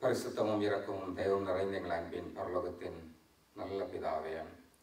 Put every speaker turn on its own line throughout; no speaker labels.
பரிசுத்தமும் இரக்கமும் தெய்வம் நிறைந்த எங்கள் அன்பின் பரலோகத்தின் நல்ல பிதாவே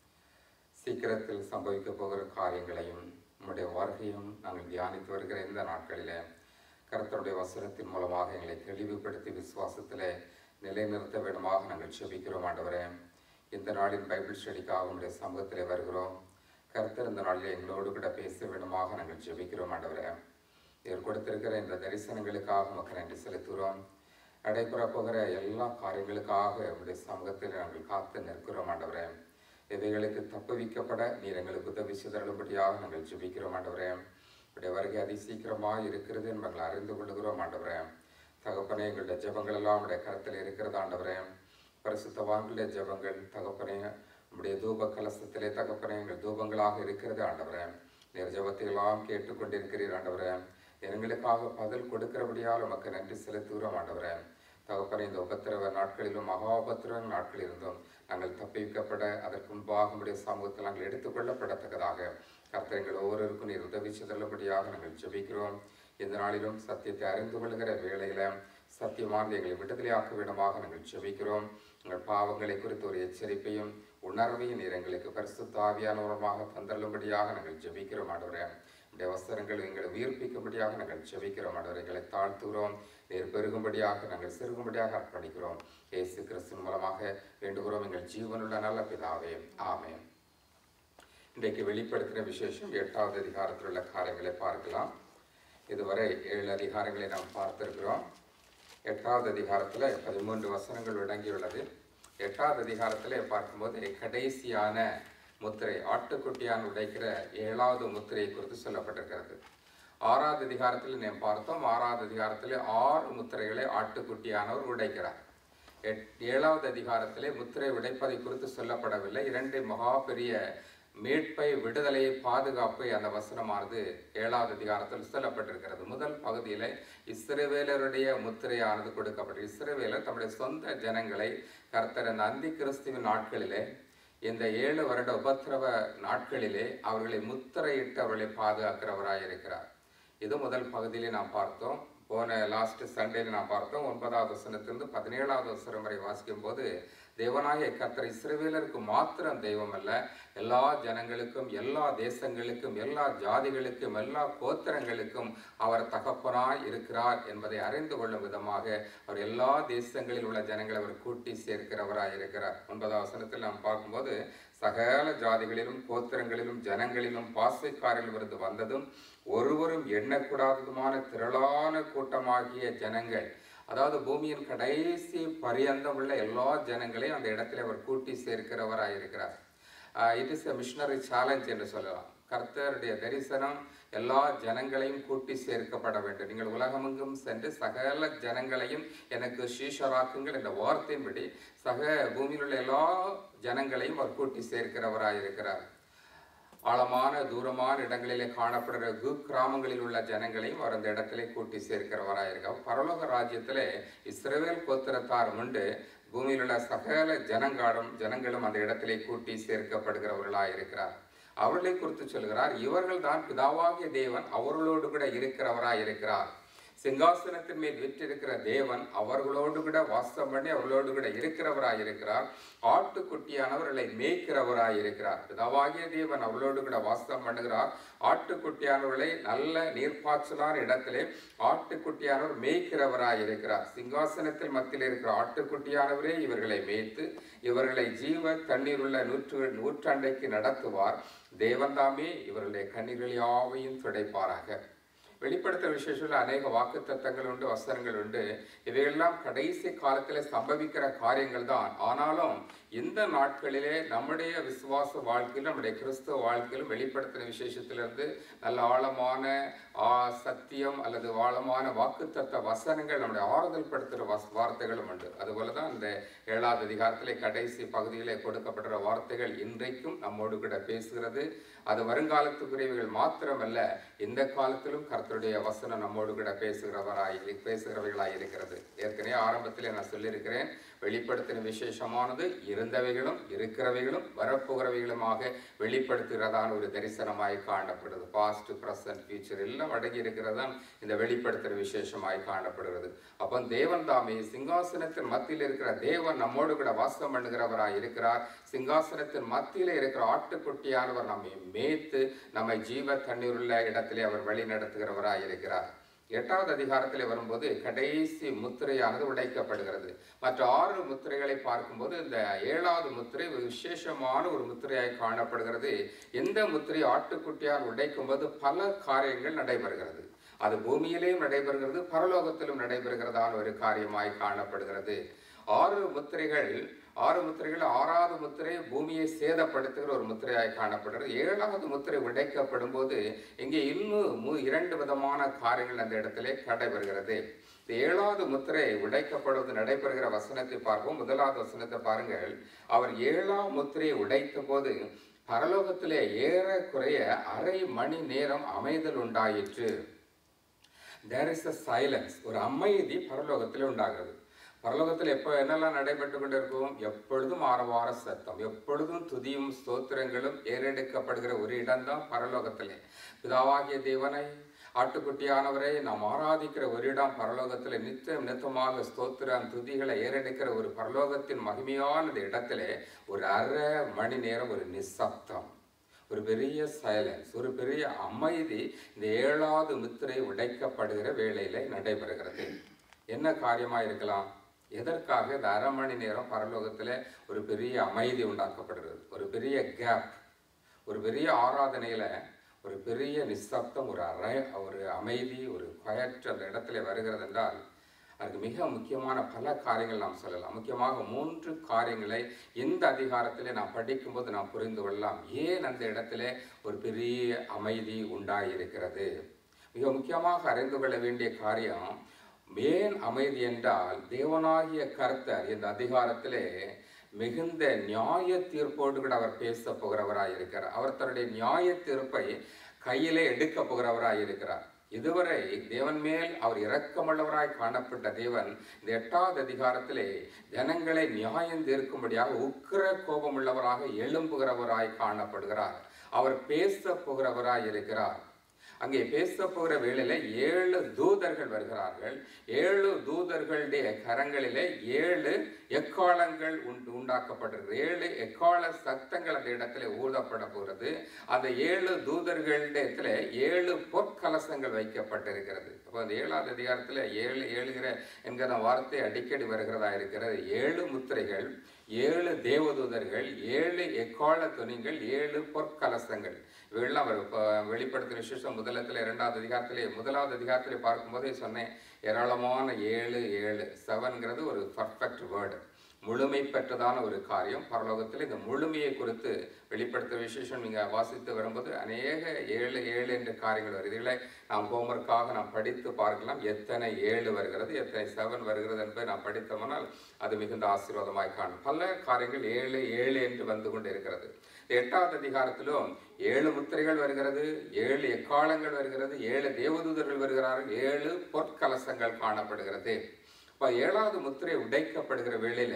சீக்கிரத்தில் சம்பவிக்க போகிற காரியங்களையும் உம்முடைய வருகையும் நாங்கள் தியானித்து வருகிற இந்த நாட்களிலே கர்த்தருடைய வசனத்தின் மூலமாக எங்களை தெளிவுபடுத்தி விசுவாசத்திலே நிலைநிறுத்த வேண்டுமாக நாங்கள் செபிக்கிறோம் ஆண்டவரே இந்த நாளின் பைபிள் ஸ்டடிக்காக உம்முடைய சமூகத்திலே வருகிறோம் கர்த்தர் இந்த நாளில் எங்களோடு கூட பேச வேண்டுமாக நாங்கள் ஜெபிக்கிறோம் ஆண்டவரே இவர் கொடுத்திருக்கிற இந்த தரிசனங்களுக்காக உமக்கு நன்றி செலுத்துகிறோம் நடைபெற போகிற எல்லா காரியங்களுக்காக உங்களுடைய சமூகத்தில் நாங்கள் காத்து நிற்கிறோம் ஆண்டவரே இவைகளுக்கு தப்புவிக்கப்பட நீர் எங்களுக்கு உதவி செய்தருளும்படியாக நாங்கள் ஜெபிக்கிறோம் ஆண்டவரே உடைய வருகை அதி சீக்கிரமாக இருக்கிறது என்பதை அறிந்து கொள்ளுகிறோம் ஆண்டவரே தகப்பனே எங்களுடைய ஜெபங்கள் எல்லாம் உடைய கரத்தில் இருக்கிறது ஆண்டவரே பரிசுத்தவான்களுடைய ஜெபங்கள் தகப்பனே உடைய தூப கலசத்திலே தகப்பனே எங்கள் தூபங்களாக இருக்கிறது ஆண்டவரே நீர் ஜெபத்தை எல்லாம் கேட்டுக்கொண்டிருக்கிறீர் ஆண்டவரே எங்களுக்காக பதில் கொடுக்கிறபடியால் உமக்கு நன்றி செலுத்துகிறோம் ஆண்டவரே தகப்பனே இந்த உபத்திரவ நாட்களிலும் மகா உபத்திரவ நாட்களில் இருந்தும் நாங்கள் தப்பிக்கப்பட அதற்கு முன்பாக உடைய சமூகத்தில் நாங்கள் எடுத்துக்கொள்ளப்படத்தக்கதாக கர்த்தர் எங்கள் ஒவ்வொருவருக்கும் நீர் உதவி செய்தள்ளபடியாக நாங்கள் ஜெபிக்கிறோம் இந்த நாளிலும் சத்தியத்தை அறிந்து கொள்கிற வேளையில சத்தியமானது எங்களை விடுதலையாக்க விடமாக நாங்கள் ஜெபிக்கிறோம் எங்கள் பாவங்களை குறித்து ஒரு எச்சரிப்பையும் உணர்வையும் நீர் எங்களுக்கு பரிசுத்தாவியானவரமாக தந்தள்ளும்படியாக நாங்கள் ஜெபிக்கிறோம் ஆண்டவரே இந்த அவசரங்கள் எங்களை உயிர்ப்பிக்கும்படியாக நாங்கள் ஜெபிக்கிறோம் ஆண்டவரே எங்களை தாழ்த்துகிறோம் நீர் பெருகும்படியாக நாங்கள் சிறுகும்படியாக அர்ப்பணிக்கிறோம் இயேசு கிறிஸ்துவின் மூலமாக வேண்டுகிறோம் எங்கள் ஜீவனுள்ள நல்ல பிதாவே ஆமென் இன்றைக்கு வெளிப்படுத்தின விசேஷம் எட்டாவது அதிகாரத்தில் உள்ள காரியங்களை பார்க்கலாம் இதுவரை ஏழு அதிகாரங்களை நாம் பார்த்திருக்கிறோம் எட்டாவது அதிகாரத்தில் பதிமூன்று வசனங்கள் அடங்கியுள்ளது எட்டாவது அதிகாரத்தில் பார்க்கும்போது கடைசியான முத்திரை ஆட்டுக்குட்டியான் உடைக்கிற ஏழாவது முத்திரை குறித்து சொல்லப்பட்டிருக்கிறது ஆறாவது அதிகாரத்தில் நாம் பார்த்தோம் ஆறாவது அதிகாரத்தில் ஆறு முத்திரைகளை ஆட்டுக்குட்டியானவர் உடைக்கிறார் எட் ஏழாவது அதிகாரத்திலே முத்திரை உடைப்பதை குறித்து சொல்லப்படவில்லை இரண்டு மகா பெரிய மீட்பை விடுதலையை பாதுகாப்பை அந்த வசனமானது ஏழாவது அதிகாரத்தில் சொல்லப்பட்டிருக்கிறது முதல் பகுதியில் இஸ்ரவேலருடைய முத்திரையானது கொடுக்கப்பட்டது இஸ்ரவேலர் தம்முடைய சொந்த ஜனங்களை கர்த்தர் அந்த அந்தி கிறிஸ்துவின் நாட்களிலே இந்த ஏழு வருட உபத்திரவ நாட்களிலே அவர்களை முத்திரையிட்டு அவர்களை பாதுகாக்கிறவராய் இருக்கிறார் இது முதல் பகுதியிலே நாம் பார்த்தோம் போன லாஸ்ட் சண்டேல நாம் பார்த்தோம் ஒன்பதாவது வசனத்திலிருந்து பதினேழாவது வசனம் வரை வாசிக்கும் போது தேவனாய கர்த்தர் இஸ்ரவேலருக்கு மாத்திரம் தெய்வம் அல்ல எல்லா ஜனங்களுக்கும் எல்லா தேசங்களுக்கும் எல்லா ஜாதிகளுக்கும் எல்லா கோத்திரங்களுக்கும் அவர் தகப்பனாய் இருக்கிறார் என்பதை அறிந்து கொள்ளும் விதமாக அவர் எல்லா தேசங்களில் உள்ள ஜனங்களை அவர் கூட்டி சேர்க்கிறவராய் இருக்கிறார் ஒன்பதாம் வசனத்தில் நாம் பார்க்கும்போது சகல ஜாதிகளிலும் கோத்திரங்களிலும் ஜனங்களிலும் பாசைக்காரில் இருந்து வந்ததும் ஒருவரும் எண்ணக்கூடாததுமான திரளான கூட்டமாகிய ஜனங்கள் அதாவது பூமியின் கடைசி பரியந்தம் உள்ள எல்லா ஜனங்களையும் அந்த இடத்துல அவர் கூட்டி சேர்க்கிறவராக இருக்கிறார் it is a missionary challenge என்று சொல்லலாம் கர்த்தருடைய தரிசனம் எல்லா ஜனங்களையும் கூட்டி சேர்க்கப்பட வேண்டும் நீங்கள் உலகமெங்கும் சென்று சகல ஜனங்களையும் எனக்கு சீஷராக்குங்கள் என்ற வார்த்தையின்படி சக பூமியில் உள்ள எல்லா ஜனங்களையும் அவர் கூட்டி சேர்க்கிறவராக இருக்கிறார் ஆழமான தூரமான இடங்களிலே காணப்படுகிற கு கிராமங்களில் உள்ள ஜனங்களையும் அவர் அந்த இடத்திலே கூட்டி சேர்க்கிறவராக இருக்கார் பரலோக ராஜ்யத்திலே இஸ்ரவேல் கோத்திரத்தார் உண்டு பூமியில் உள்ள சகல ஜனங்காடும் ஜனங்களும் அந்த இடத்திலே கூட்டி சேர்க்கப்படுகிறவர்களாக இருக்கிறார் அவர்களை குறித்து சொல்கிறார் இவர்கள் தான் பிதாவாகிய தேவன் அவர்களோடு கூட இருக்கிறவராய் இருக்கிறார் சிங்காசனத்தின் மேல் விற்றிருக்கிற தேவன் அவர்களோடு கூட வாசம் பண்ணி அவர்களோடு கூட இருக்கிறவராய் இருக்கிறார் ஆட்டுக்குட்டியானவர்களை மேய்க்கிறவராய் இருக்கிறார் பிதாவாகிய தேவன் அவர்களோடு கூட வாசம் பண்ணுகிறார் ஆட்டுக்குட்டியானவர்களை நல்ல நீர்ப்பாய்ச்சலான இடத்திலே ஆட்டுக்குட்டியானவர் மேய்க்கிறவராய் இருக்கிறார் சிங்காசனத்தில் மத்தியில் இருக்கிற ஆட்டுக்குட்டியானவரே இவர்களை மேய்த்து இவர்களை ஜீவ தண்ணீர் உள்ள நூற்று நூற்றாண்டைக்கு நடத்துவார் தேவன்தாமே இவர்களுடைய கண்ணீர்கள் யாவையும் துடைப்பாராக வெளிப்படுத்த விசேஷத்தில் அநேக வாக்கு தத்தங்கள் உண்டு வசனங்கள் உண்டு இவையெல்லாம் கடைசி காலத்தில் சம்பவிக்கிற காரியங்கள் தான் ஆனாலும் இந்த நாட்களிலே நம்முடைய விசுவாச வாழ்க்கையிலும் நம்முடைய கிறிஸ்துவ வாழ்க்கையிலும் வெளிப்படுத்தின விசேஷத்திலிருந்து நல்ல ஆழமான சத்தியம் அல்லது ஆழமான வாக்குத்தத்த வசனங்கள் நம்முடைய ஆறுதல் படுத்துகிற வஸ் வார்த்தைகளும் உண்டு அதுபோல தான் இந்த ஏழாவது அதிகாரத்திலே கடைசி பகுதியிலே கொடுக்கப்படுற வார்த்தைகள் இன்றைக்கும் நம்மோடு கூட பேசுகிறது அது வருங்காலத்துக்குரியவைகள் மாத்திரமல்ல இந்த காலத்திலும் கர்த்தருடைய வசனம் நம்மோடு கூட பேசுகிறவராய் பேசுகிறவைகளாய் இருக்கிறது ஏற்கனவே ஆரம்பத்தில் நான் சொல்லியிருக்கிறேன் வெளிப்படுத்தின விசேஷமானது இருந்தவைகளும் இருக்கிறவைகளும் வரப்போகிறவைகளுமாக வெளிப்படுத்துகிறதான ஒரு தரிசனமாய் காணப்படுது பாஸ்ட் ப்ரெசன்ட் ஃபியூச்சர் எல்லாம் அடங்கி இருக்கிறதான் இந்த வெளிப்படுத்துகிற விசேஷமாய் காணப்படுகிறது அப்போ தேவன் தாமே சிங்காசனத்தின் மத்தியில் இருக்கிற தேவன் நம்மோடு கூட வாசம் பண்ணுகிறவராய் இருக்கிறார் சிங்காசனத்தின் மத்தியில் இருக்கிற ஆட்டுக்குட்டியானவர் நம்மை மேய்த்து நம்மை ஜீவ தண்ணீருள்ள இடத்திலே அவர் வழி நடத்துகிறவராய் இருக்கிறார் எட்டாவது அதிகாரத்திலே வரும்போது கடைசி முத்திரையானது உடைக்கப்படுகிறது மற்ற ஆறு முத்திரைகளை பார்க்கும்போது இந்த ஏழாவது முத்திரை ஒரு விசேஷமான ஒரு முத்திரையாய் காணப்படுகிறது எந்த முத்திரை ஆட்டுக்குட்டியால் உடைக்கும் போது பல காரியங்கள் நடைபெறுகிறது அது பூமியிலேயும் நடைபெறுகிறது பரலோகத்திலும் நடைபெறுகிறதான ஒரு காரியமாய் காணப்படுகிறது ஆறு முத்திரைகள் ஆறு முத்திரைகள் ஆறாவது முத்திரை பூமியை சேதப்படுத்துகிற ஒரு முத்திரையாய் காணப்படுகிறது ஏழாவது முத்திரை உடைக்கப்படும் போது இங்கே இன்னும் மு- இரண்டு விதமான காரியங்கள் அந்த இடத்திலே நடைபெறுகிறது இந்த ஏழாவது முத்திரை உடைக்கப்படுவது நடைபெறுகிற வசனத்தை பார்ப்போம் முதலாவது வசனத்தை பாருங்கள் அவர் ஏழாம் முத்திரையை உடைத்த போது பரலோகத்திலே ஏறக்குறைய அரை மணி நேரம் அமைதல் உண்டாயிற்று தேர் இஸ் அ சைலன்ஸ் ஒரு அமைதி பரலோகத்தில் உண்டாகிறது பரலோகத்தில் எப்போ என்னெல்லாம் நடைபெற்று கொண்டிருக்கும் எப்பொழுதும் ஆரவார சத்தம் எப்பொழுதும் துதியும் ஸ்தோத்திரங்களும் ஏறெடுக்கப்படுகிற ஒரு இடம்தான் பரலோகத்திலே பிதாவாகிய தேவனை ஆட்டுக்குட்டியானவரை நாம் ஆராதிக்கிற ஒரு இடம் பரலோகத்தில் நித்தியம் நித்தமாக ஸ்தோத்திரம் துதிகளை ஏறெடுக்கிற ஒரு பரலோகத்தின் மகிமையான இடத்திலே ஒரு அரை மணி நேரம் ஒரு நிசப்தம் ஒரு பெரிய சைலன்ஸ் ஒரு பெரிய அமைதி இந்த ஏழாவது முத்திரை உடைக்கப்படுகிற வேளையில நடைபெறுகிறது என்ன காரியமா இருக்கலாம் எதற்காக இந்த அரை மணி நேரம் பரலோகத்தில் ஒரு பெரிய அமைதி உண்டாக்கப்படுகிறது ஒரு பெரிய கேப் ஒரு பெரிய ஆராதனையில ஒரு பெரிய நிசப்தம் ஒரு அறை ஒரு அமைதி ஒரு குயற்ற அந்த இடத்துல வருகிறது என்றால் அதுக்கு மிக முக்கியமான பல காரியங்கள் நாம் சொல்லலாம் முக்கியமாக மூன்று காரியங்களை இந்த அதிகாரத்திலே நாம் படிக்கும்போது நாம் புரிந்து கொள்ளலாம் ஏன் அந்த இடத்துல ஒரு பெரிய அமைதி உண்டாயிருக்கிறது மிக முக்கியமாக அறிந்து கொள்ள வேண்டிய காரியம் ஏன் அமைதி என்றால் தேவனாகிய கர்த்தர் இந்த அதிகாரத்திலே மிகுந்த நியாய தீர்ப்போடு கூட அவர் பேச போகிறவராய் இருக்கிறார் அவர் தன்னுடைய நியாய தீர்ப்பை கையிலே எடுக்க போகிறவராய் இருக்கிறார் இதுவரை தேவன் மேல் அவர் இரக்கமுள்ளவராய் காணப்பட்ட தேவன் இந்த எட்டாவது அதிகாரத்திலே ஜனங்களை நியாயம் தீர்க்கும்படியாக உக்கிர கோபமுள்ளவராக எழும்புகிறவராய் காணப்படுகிறார் அவர் பேச போகிறவராய் இருக்கிறார் அங்கே பேச போகிற வேளையில ஏழு தூதர்கள் வருகிறார்கள் ஏழு தூதர்களுடைய கரங்களிலே ஏழு எக்காலங்கள் உண்டு உண்டாக்கப்பட்டிருக்கு ஏழு எக்கால சத்தங்கள் அந்த இடத்துல ஊதப்பட போகிறது அந்த ஏழு தூதர்களிடத்துல ஏழு பொற்கலசங்கள் வைக்கப்பட்டிருக்கிறது அப்போ அந்த ஏழாவது அதிகாரத்துல ஏழு ஏழுகிற என்கிற வார்த்தை அடிக்கடி வருகிறதா இருக்கிறது ஏழு முத்திரைகள் ஏழு தேவதூதர்கள் ஏழு எக்கால துணிகள் ஏழு பொற்கலசங்கள் இவையெல்லாம் அவர் இப்போ வெளிப்படுத்தின விசேஷம் முதலத்தில் இரண்டாவது அதிகாரத்திலே முதலாவது அதிகாரத்திலே பார்க்கும்போதே சொன்னேன் ஏராளமான ஏழு ஏழு செவன்கிறது ஒரு பர்ஃபெக்ட் வேர்டு முழுமை பெற்றதான ஒரு காரியம் பரலோகத்தில் இந்த முழுமையை குறித்து வெளிப்படுத்த விசேஷம் நீங்கள் வாசித்து வரும்போது அநேக ஏழு ஏழு என்ற காரியங்கள் வருது இதில் நாம் ஹோம்ஒர்க்காக நாம் படித்து பார்க்கலாம் எத்தனை ஏழு வருகிறது எத்தனை செவன் வருகிறது என்பதை நாம் படித்தோம்னால் அது மிகுந்த ஆசீர்வாதமாய் காணும் பல காரியங்கள் ஏழு ஏழு என்று வந்து கொண்டு இருக்கிறது எட்டாவது அதிகாரத்திலும் ஏழு முத்திரைகள் வருகிறது ஏழு எக்காலங்கள் வருகிறது ஏழு தேவதூதர்கள் வருகிறார்கள் ஏழு பொற்கலசங்கள் காணப்படுகிறது இப்போ ஏழாவது முத்திரை உடைக்கப்படுகிற வேளையில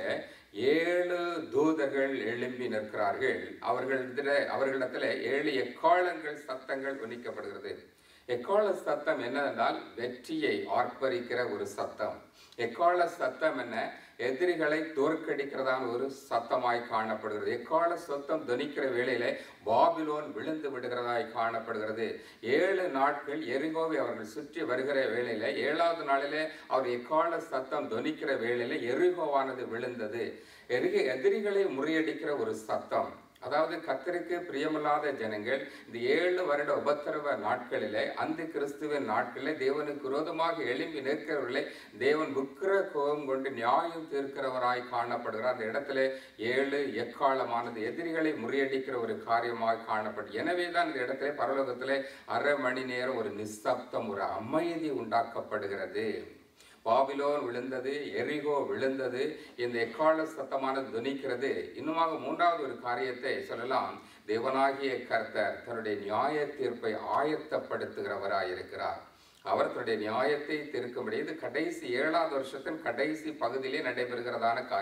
ஏழு தூதர்கள் எழும்பி நிற்கிறார்கள் அவர்களிடத்துல அவர்களிடத்துல ஏழு எக்காலங்கள் சத்தங்கள் உன்னிக்கப்படுகிறது எக்கால சத்தம் என்னவென்றால் வெற்றியை ஆர்ப்பரிக்கிற ஒரு சத்தம் எக்கால சத்தம் என்ன எதிரிகளை தோற்கடிக்கிறதான ஒரு சத்தமாய் காணப்படுகிறது எக்கால சத்தம் துணிக்கிற வேளையில பாபிலோன் விழுந்து விடுகிறதாய் காணப்படுகிறது ஏழு நாட்கள் எரிகோவை அவர்கள் சுற்றி வருகிற வேளையில ஏழாவது நாளிலே அவர் எக்கால சத்தம் துணிக்கிற வேளையில எரிகோவானது விழுந்தது எரிக எதிரிகளை முறியடிக்கிற ஒரு சத்தம் அதாவது கத்தருக்கு பிரியமில்லாத ஜனங்கள் இந்த ஏழு வருட உபத்திரவ நாட்களிலே அந்த கிறிஸ்துவின் நாட்களிலே தேவனுக்கு விரோதமாக எழும்பி நிற்கிறவர்களை தேவன் உக்கிர கோபம் கொண்டு நியாயம் தீர்க்கிறவராய் காணப்படுகிறார் அந்த இடத்துல ஏழு எக்காலமானது எதிரிகளை முறியடிக்கிற ஒரு காரியமாக காணப்படும் எனவே தான் இந்த இடத்துல பரலோகத்திலே அரை மணி நேரம் ஒரு நிசப்தம் ஒரு அமைதி உண்டாக்கப்படுகிறது பாபிலோன் விழுந்தது எரிகோ விழுந்தது இந்த எக்கால சத்தமானது துணிக்கிறது இன்னுமாக மூன்றாவது ஒரு காரியத்தை சொல்லலாம் தேவனாகிய கர்த்தர் தன்னுடைய நியாய தீர்ப்பை ஆயத்தப்படுத்துகிறவராய் இருக்கிறார் அவர் தன்னுடைய நியாயத்தை தீர்க்கும்படி இது கடைசி ஏழாவது வருஷத்தின் கடைசி பகுதியிலே நடைபெறுகிறதான காரியம்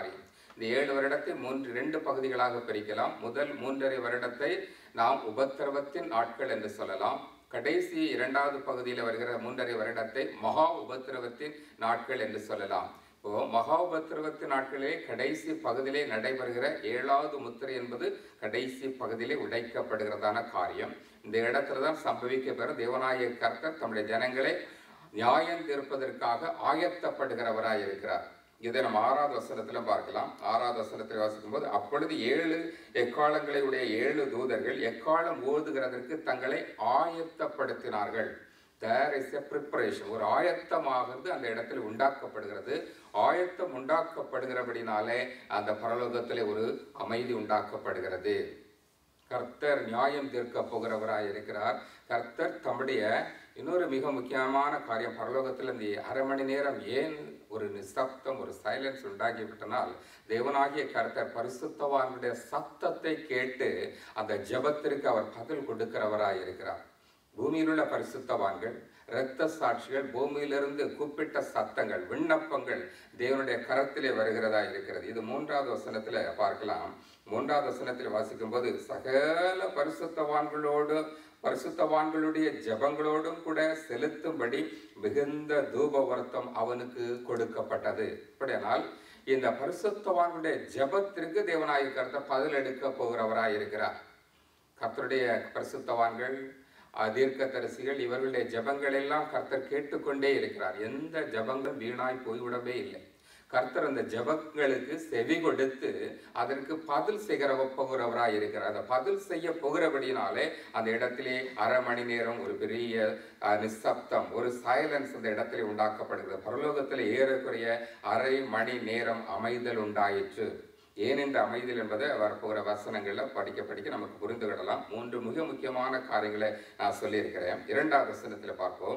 இந்த ஏழு வருடத்தை மூன்று இரண்டு பகுதிகளாக பிரிக்கலாம் முதல் மூன்றரை வருடத்தை நாம் உபத்திரவத்தின் நாட்கள் என்று சொல்லலாம் கடைசி இரண்டாவது பகுதியில் வருகிற மூன்றரை வருடத்தை மகா உபத்திரவத்தின் நாட்கள் என்று சொல்லலாம் இப்போ மகா உபத்திரவத்தின் நாட்களிலே கடைசி பகுதியிலே நடைபெறுகிற ஏழாவது முத்திரை என்பது கடைசி பகுதியிலே உடைக்கப்படுகிறதான காரியம் இந்த இடத்துல தான் சம்பவிக்க பெற தேவநாயக கர்த்தர் தம்முடைய ஜனங்களை நியாயம் தீர்ப்பதற்காக ஆயத்தப்படுகிறவராய் இருக்கிறார் இதை நம்ம ஆறாவது வசனத்துல பார்க்கலாம் ஆறாவது வசனத்தில் வாசிக்கும் போது அப்பொழுது ஏழு எக்காலங்களை உடைய ஏழு தூதர்கள் எக்காலம் ஓதுகிறதற்கு தங்களை ஆயத்தப்படுத்தினார்கள் தேர் இஸ் எ ப்ரிப்பரேஷன் ஒரு ஆயத்தமாகிறது அந்த இடத்தில் உண்டாக்கப்படுகிறது ஆயத்தம் உண்டாக்கப்படுகிறபடினாலே அந்த பரலோகத்திலே ஒரு அமைதி உண்டாக்கப்படுகிறது கர்த்தர் நியாயம் தீர்க்க போகிறவராய் இருக்கிறார் கர்த்தர் தம்முடைய இன்னொரு மிக முக்கியமான காரியம் பரலோகத்தில் இந்த அரை மணி நேரம் ஏன் ஒரு நிசப்தம் ஒரு சைலன்ஸ் உண்டாகிவிட்டனால் தேவனாகிய கர்த்தர் பரிசுத்தவானுடைய சத்தத்தை கேட்டு அந்த ஜெபத்திற்கு அவர் பதில் கொடுக்கிறவராய் இருக்கிறார் பூமியில் உள்ள பரிசுத்தவான்கள் இரத்த சாட்சிகள் பூமியிலிருந்து கூப்பிட்ட சத்தங்கள் விண்ணப்பங்கள் தேவனுடைய கரத்திலே வருகிறதா இருக்கிறது இது மூன்றாவது வசனத்துல பார்க்கலாம் மூன்றாவது வசனத்தில் வாசிக்கும் போது சகல பரிசுத்தவான்களோடு பரிசுத்தவான்களுடைய ஜெபங்களோடும் கூட செலுத்தும்படி மிகுந்த தூப வருத்தம் அவனுக்கு கொடுக்கப்பட்டது அப்படியானால் இந்த பரிசுத்தவான்களுடைய ஜெபத்திற்கு தேவனாய் கருத்தை பதில் எடுக்க போகிறவராய் இருக்கிறார் கர்த்தருடைய பரிசுத்தவான்கள் அஹ், தீர்க்கதரிசிகள் இவர்களுடைய ஜெபங்கள் எல்லாம் கர்த்தர் கேட்டுக்கொண்டே இருக்கிறார் எந்த ஜெபங்களும் வீணாய் போய்விடவே இல்லை கர்த்தர் அந்த ஜெபங்களுக்கு செவி கொடுத்து அதற்கு பதில் செய்கிற போகிறவராய் இருக்கிறார் அந்த பதில் செய்ய போகிறபடினாலே அந்த இடத்திலே அரை மணி நேரம் ஒரு பெரிய அஹ், நிசப்தம் ஒரு சைலன்ஸ் அந்த இடத்திலே உண்டாக்கப்படுகிறது பரலோகத்தில் ஏறக்குறைய அரை மணி நேரம் அமைதல் உண்டாயிற்று ஏன் இந்த அமைதல் என்பதை வரப்போகிற வசனங்களில் படிக்க படிக்க நமக்கு புரிந்து விடலாம் மூன்று மிக முக்கியமான காரியங்களை நான் சொல்லியிருக்கிறேன் இரண்டாவது வசனத்தில் பார்ப்போம்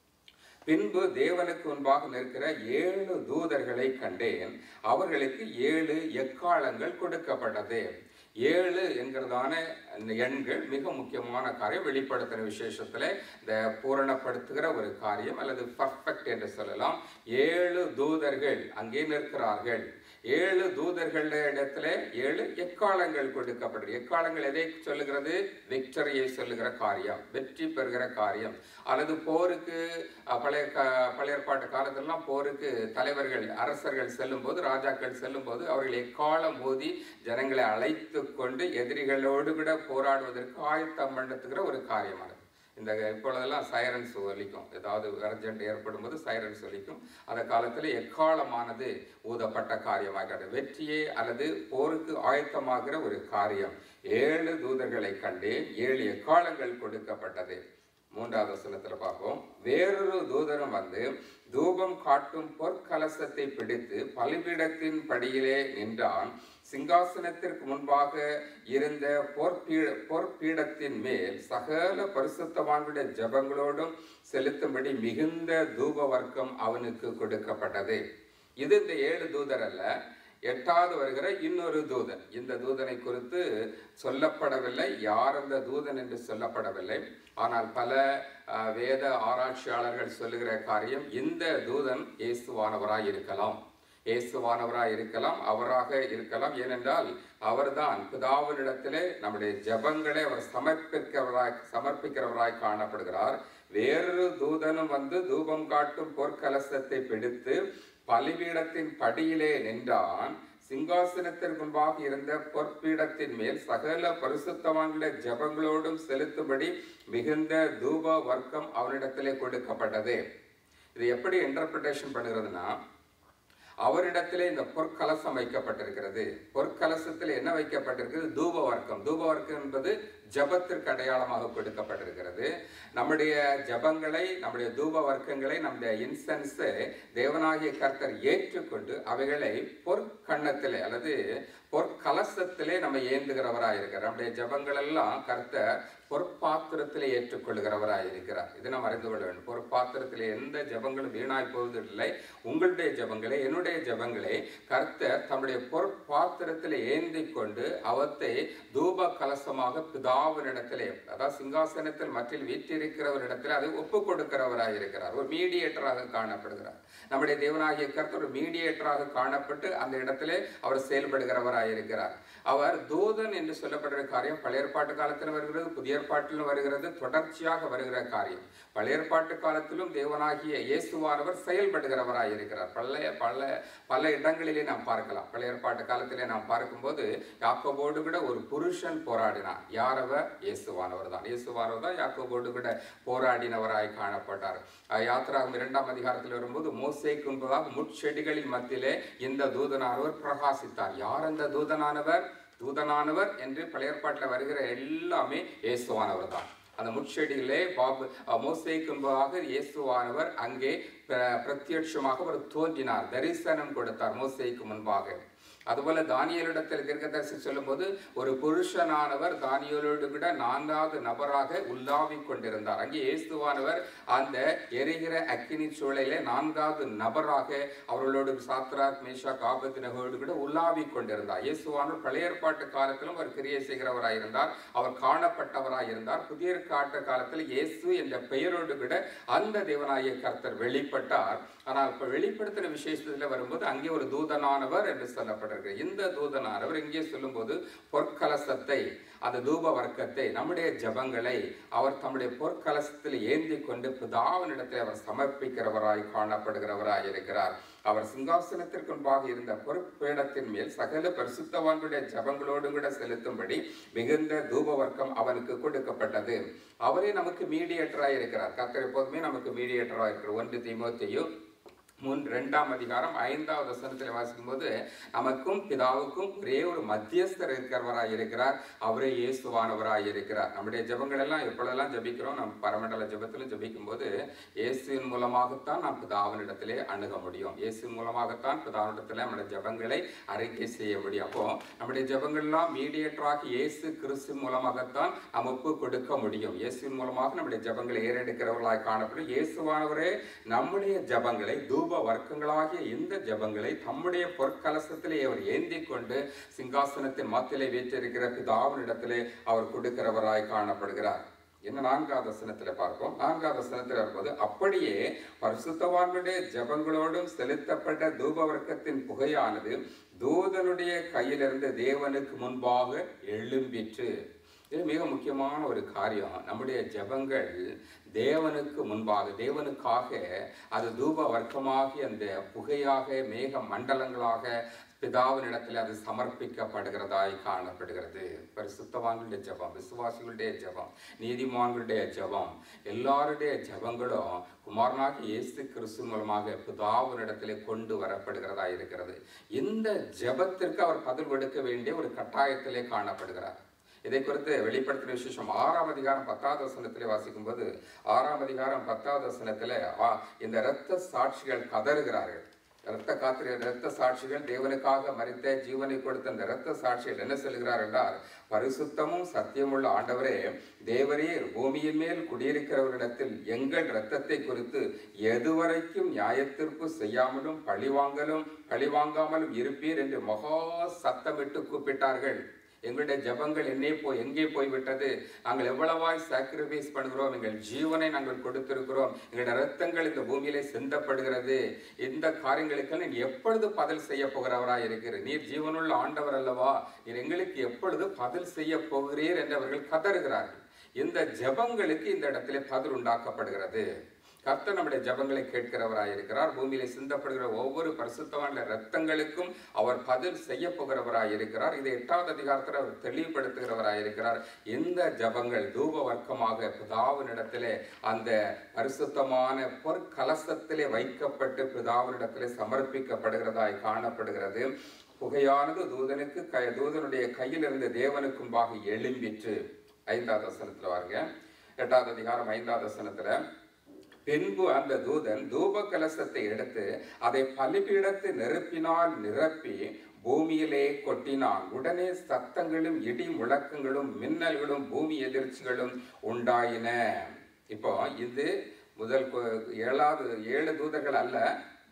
பின்பு தேவனுக்கு முன்பாக நிற்கிற ஏழு தூதர்களை கண்டேன் அவர்களுக்கு ஏழு எக்காலங்கள் கொடுக்கப்பட்டது ஏழு என்கிறதான அந்த எண்கள் மிக முக்கியமான காரியம் வெளிப்படுத்தின விசேஷத்துல இந்த பூரணப்படுத்துகிற ஒரு காரியம் அல்லது பர்ஃபெக்ட் என்று சொல்லலாம் ஏழு தூதர்கள் அங்கே நிற்கிறார்கள் ஏழு தூதர்கள் இடத்துல ஏழு எக்காலங்கள் கொடுக்கப்பட்டது எக்காலங்கள் எதை சொல்லுகிறது விக்டரியை சொல்லுகிற காரியம் வெற்றி பெறுகிற காரியம் அல்லது போருக்கு அஹ், பழைய க- பழைய ஏற்பாட்டு காலத்திலலாம் போருக்கு தலைவர்கள் அரசர்கள் செல்லும்போது ராஜாக்கள் செல்லும்போது அவர்கள் எக்காலம் மோதி ஜனங்களை அழைத்து கொண்டு எதிரிகளோடு கூட போராடுவதற்கு ஆயத்தம் பண்ணுத்துகிற ஒரு காரியமானது இந்த இப்பொழுதெல்லாம் சைரன்ஸ் ஒலிக்கும் ஏதாவது அர்ஜென்ட் ஏற்படும் போது சைரன்ஸ் ஒலிக்கும் அந்த காலத்தில் எக்காலமானது ஊதப்பட்ட காரியமாக வெற்றியே அல்லது போருக்கு ஆயத்தமாகிற ஒரு காரியம் ஏழு தூதர்களை கண்டு ஏழு எக்காலங்கள் கொடுக்கப்பட்டது மூன்றாவது வசனத்துல பார்ப்போம் வேறொரு தூதரும் வந்து தூபம் காட்டும் பொற்கலசத்தை பிடித்து பலிபீடத்தின் படியிலே நின்றான் சிங்காசனத்திற்கு முன்பாக இருந்த பொற்பீ பொற்பீடத்தின் மேல் சகல பரிசுத்தவான்களுடைய ஜெபங்களோடும் செலுத்தும்படி மிகுந்த தூப வர்க்கம் அவனுக்கு கொடுக்கப்பட்டது இது இந்த ஏழு தூதர் அல்ல எட்டாவது வருகிற இன்னொரு தூதன் இந்த தூதனை குறித்து சொல்லப்படவில்லை யார் அந்த தூதன் என்று சொல்லப்படவில்லை ஆனால் பல அஹ், வேத ஆராய்ச்சியாளர்கள் சொல்லுகிற காரியம் இந்த தூதன் இயேசுவானவராய் இருக்கலாம் இயேசுவானவராய் இருக்கலாம் அவராக இருக்கலாம் ஏனென்றால் அவர்தான் பிதாவினிடத்திலே நம்முடைய ஜெபங்களை அவர் சமர்ப்பிக்கிறவராய் சமர்ப்பிக்கிறவராய் காணப்படுகிறார் வேறொரு தூதனும் வந்து தூபம் காட்டும் பொற்கலசத்தை பிடித்து பலிபீடத்தின் படியிலே நின்றான் சிங்காசனத்திற்கு முன்பாக இருந்த பொற்பீடத்தின் மேல் சகல பரிசுத்தவான்களுடைய ஜெபங்களோடும் செலுத்தும்படி மிகுந்த தூப வர்க்கம் அவனிடத்திலே கொடுக்கப்பட்டது இது எப்படி இன்டர்பிரிட்டேஷன் பண்ணுகிறதுனா அவரிடத்திலே இந்த பொற்கலசம் வைக்கப்பட்டிருக்கிறது பொற்கலசத்தில் என்ன வைக்கப்பட்டிருக்கிறது தூப வர்க்கம் தூப வர்க்கம் என்பது ஜபத்திற்கு அடையாளமாக கொடுக்கப்பட்டிருக்கிறது நம்முடைய ஜபங்களை நம்முடைய தூப வர்க்கங்களை நம்முடைய இன்சென்ஸை தேவனாகிய கர்த்தர் ஏற்றுக்கொண்டு அவைகளை பொற்கண்ணத்திலே அல்லது பொற்கலசத்திலே நம்ம ஏந்துகிறவராக இருக்கிறார் நம்முடைய ஜபங்கள் எல்லாம் கர்த்தர் பொற்பாத்திரத்திலே ஏற்றுக்கொள்கிறவராய் இருக்கிறார் இதை நாம் அறிந்து கொள்ள வேண்டும் பொற்பாத்திரத்திலே எந்த ஜபங்களும் வீணாய் போவதில்லை உங்களுடைய ஜபங்களை என்னுடைய நம்முடைய ஜெபங்களை கர்த்தர் தம்முடைய பொற்பாத்திரத்தில் ஏந்தி கொண்டு அவத்தை தூப கலசமாக பிதாவினிடத்திலே அதாவது சிங்காசனத்தில் மற்றில் வீற்றிருக்கிறவரிடத்தில் அதை ஒப்பு கொடுக்கிறவராக இருக்கிறார் ஒரு மீடியேட்டராக காணப்படுகிறார் நம்முடைய தேவனாகிய கர்த்தர் ஒரு மீடியேட்டராக காணப்பட்டு அந்த இடத்திலே அவர் செயல்படுகிறவராக இருக்கிறார் அவர் தூதன் என்று சொல்லப்படுற காரியம் பழைய ஏற்பாட்டு காலத்தில் வருகிறது புதிய ஏற்பாட்டிலும் வருகிறது தொடர்ச்சியாக வருகிற காரியம் பழைய ஏற்பாட்டு காலத்திலும் தேவனாகிய இயேசுவானவர் செயல்படுகிறவராய் இருக்கிறார் பழைய பல பல இடங்களிலே நாம் பார்க்கலாம் பழைய ஏற்பாட்டு காலத்திலே நாம் பார்க்கும்போது யாக்கோபோடு கூட ஒரு புருஷன் போராடினார் யாரவர் இயேசுவானவர் தான் இயேசுவானவர் தான் யாக்கோபோடு கூட போராடினவராய் காணப்பட்டார் அஹ் யாத்திராகம் இரண்டாம் அதிகாரத்தில் வரும்போது மோசேக்கு முன்பதாக முட்செடிகளின் மத்தியிலே இந்த தூதனானவர் பிரகாசித்தார் யார் அந்த தூதனானவர் தூதனானவர் என்று பழைய ஏற்பாட்டில் வருகிற எல்லாமே இயேசுவானவர் தான் அந்த முட்செடியிலே பாபு அஹ் மோசேக்கு முன்பாக இயேசுவானவர் அங்கே பிர- பிரத்யட்சமாக அவர் தோன்றினார் தரிசனம் கொடுத்தார் மோசேக்கு முன்பாக அதுபோல தானியலிடத்தில் தீர்க்கதரிசி சொல்லும்போது ஒரு புருஷனானவர் தானியலோடு கூட நான்காவது நபராக உலாவிக் கொண்டிருந்தார் அங்கே இயேசுவானவர் அந்த எரிகிற அக்கினி சூளையிலே நான்காவது நபராக அவர்களோடு சாத்ராக் மேஷா காபத்தினகோடு கூட உலாவிக் கொண்டிருந்தார் இயேசுவானவர் பழைய ஏற்பாட்டு காலத்திலும் அவர் கிரியை செய்கிறவராய் இருந்தார் அவர் காணப்பட்டவராய் இருந்தார் புதிய ஏற்பாட்டு காலத்தில் இயேசு என்ற பெயரோடு கூட அந்த தேவனாகிய கர்த்தர் வெளிப்பட்டார் ஆனால் இப்ப வெளிப்படுத்தின விசேஷத்துல வரும்போது அங்கே ஒரு தூதனானவர் என்று சொல்லப்பட்டிருக்கு இந்த தூதனானவர் இங்கே சொல்லும்போது பொற்கலசத்தை அந்த தூப வர்க்கத்தை நம்முடைய ஜபங்களை அவர் தம்முடைய பொற்கலசத்தில் ஏந்தி கொண்டு பிதாவினிடத்தில் அவர் சமர்ப்பிக்கிறவராய் காணப்படுகிறவராய் இருக்கிறார் அவர் சிங்காசனத்திற்கு முன்பாக இருந்த பொறுப்பேடத்தின் மேல் சகல பரிசுத்தவான்களுடைய ஜபங்களோடு கூட செலுத்தும்படி மிகுந்த தூப வர்க்கம் அவனுக்கு கொடுக்கப்பட்டது அவரே நமக்கு மீடியேட்டராக இருக்கிறார் கர்த்தர் எப்போதுமே நமக்கு மீடியேட்டராக இருக்கிறார் ஒன்று தீமோத்தேயு முன் இரண்டாம் அதிகாரம் ஐந்தாவது வசனத்தில் வாசிக்கும் போது நமக்கும் பிதாவுக்கும் ஒரே ஒரு மத்தியஸ்தர் இருக்கிறவராய் இருக்கிறார் அவரே இயேசுவானவராய் இருக்கிறார் நம்முடைய ஜெபங்கள் எல்லாம் எப்பொழுதெல்லாம் ஜெபிக்கிறோம் நம் பரமண்டல ஜெபத்திலும் ஜெபிக்கும் போது இயேசுவின் மூலமாகத்தான் நாம் பிதாவினிடத்திலே அணுக முடியும் இயேசுவின் மூலமாகத்தான் பிதாவினிடத்திலே நம்முடைய ஜெபங்களை அறிக்கை செய்ய முடியும் அப்போ நம்முடைய ஜெபங்கள்லாம் மீடியேட்டராக இயேசு கிறிஸ்து மூலமாகத்தான் நாம் ஒப்பு கொடுக்க முடியும் இயேசுவின் மூலமாக நம்முடைய ஜெபங்களை ஏறெடுக்கிறவர்களாய் காணப்படும் இயேசுவானவரே நம்முடைய ஜெபங்களை தூப வர்க்கங்களாகிய இந்த ஜெபங்களை தம்முடைய பொற்கலசத்திலே அவர் ஏந்தி கொண்டு சிங்காசனத்தின் மத்திலே வீற்றிருக்கிற பிதாவினிடத்திலே அவர் கொடுக்கிறவராய் காணப்படுகிறார் என்ன நான்காவது வசனத்துல பார்ப்போம் நான்காவது வசனத்துல வரும்போது அப்படியே பரிசுத்தவான்களுடைய ஜெபங்களோடும் செலுத்தப்பட்ட தூப வர்க்கத்தின் புகையானது தூதனுடைய கையிலிருந்து தேவனுக்கு முன்பாக எழும்பிற்று இது மிக முக்கியமான ஒரு காரியம் நம்முடைய ஜெபங்கள் தேவனுக்கு முன்பாக தேவனுக்காக அது தூப வர்க்கமாகி அந்த புகையாக மேக மண்டலங்களாக பிதாவினிடத்தில் அது சமர்ப்பிக்கப்படுகிறதாய் காணப்படுகிறது பரிசுத்தவான்களுடைய ஜெபம் விசுவாசிகளுடைய ஜெபம் நீதிமான்களுடைய ஜெபம் எல்லாருடைய ஜெபங்களும் குமாரனாக இயேசு கிறிஸ்து மூலமாக பிதாவினிடத்திலே கொண்டு வரப்படுகிறதா இருக்கிறது இந்த ஜெபத்திற்கு அவர் பதில் கொடுக்க வேண்டிய ஒரு கட்டாயத்திலே காணப்படுகிறார் இதை குறித்து வெளிப்படுத்தின விசேஷம் ஆறாம் அதிகாரம் பத்தாவது வசனத்திலே வாசிக்கும் போது ஆறாம் அதிகாரம் பத்தாவது வசனத்திலே ஆ, இந்த இரத்த சாட்சிகள் கதறுகிறார்கள் இரத்த காத்திர இரத்த சாட்சிகள் தேவனுக்காக மறித்த ஜீவனை கொடுத்த அந்த இரத்த சாட்சிகள் என்ன சொல்கிறார் என்றால் பரிசுத்தமும் சத்தியமுள்ள ஆண்டவரே தேவரீர் பூமியின் மேல் குடியிருக்கிறவரிடத்தில் எங்கள் இரத்தத்தை குறித்து எதுவரைக்கும் நியாயத்திற்கு செய்யாமலும் பழிவாங்கலும் பழிவாங்காமலும் இருப்பீர் என்று மகா சத்தமிட்டு கூப்பிட்டார்கள் எங்களுடைய ஜெபங்கள் என்னே போய் எங்கே போய்விட்டது நாங்கள் எவ்வளவாய் சாக்ரிஃபைஸ் பண்ணுகிறோம் எங்கள் ஜீவனை நாங்கள் கொடுத்திருக்கிறோம் எங்களுடைய ரத்தங்கள் இந்த பூமியிலே சிந்தப்படுகிறது இந்த காரியங்களுக்கு நீர் எப்பொழுது பதில் செய்ய போகிறவராய் இருக்கிறீர் நீர் ஜீவனுள்ள ஆண்டவர் அல்லவா நீர் எங்களுக்கு எப்பொழுது பதில் செய்ய போகிறீர் என்று அவர்கள் கதறுகிறார்கள் இந்த ஜெபங்களுக்கு இந்த இடத்திலே பதில் உண்டாக்கப்படுகிறது கர்த்தர் நம்முடைய ஜெபங்களை கேட்கிறவராய் இருக்கிறார் பூமியிலே சிந்தப்படுகிற ஒவ்வொரு பரிசுத்தமான ரத்தங்களுக்கும் அவர் பதில் செய்ய போகிறவராய் இருக்கிறார் இதை எட்டாவது அதிகாரத்தில் அவர் தெளிவுபடுத்துகிறவராய் இருக்கிறார் இந்த ஜெபங்கள் தூப வர்க்கமாக பிதாவினிடத்திலே அந்த பரிசுத்தமான பொற்கலசத்திலே வைக்கப்பட்டு பிதாவினிடத்திலே சமர்ப்பிக்கப்படுகிறதாய் காணப்படுகிறது புகையானது தூதனுக்கு கை தூதனுடைய கையிலிருந்து தேவனுக்கு முன்பாக எழும்பிற்று ஐந்தாவது வசனத்துல பாருங்க எட்டாவது அதிகாரம் ஐந்தாவது வசனத்துல பின்பு அந்த தூதன் தூப கலசத்தை எடுத்து அதை பலிபீடத்து நெருப்பினால் நிரப்பி பூமியிலே கொட்டினான் உடனே சத்தங்களும் இடி முழக்கங்களும் மின்னல்களும் பூமி எதிர்ச்சிகளும் உண்டாயின இப்போ இது முதல் கு- ஏழாவது ஏழு தூதர்கள் அல்ல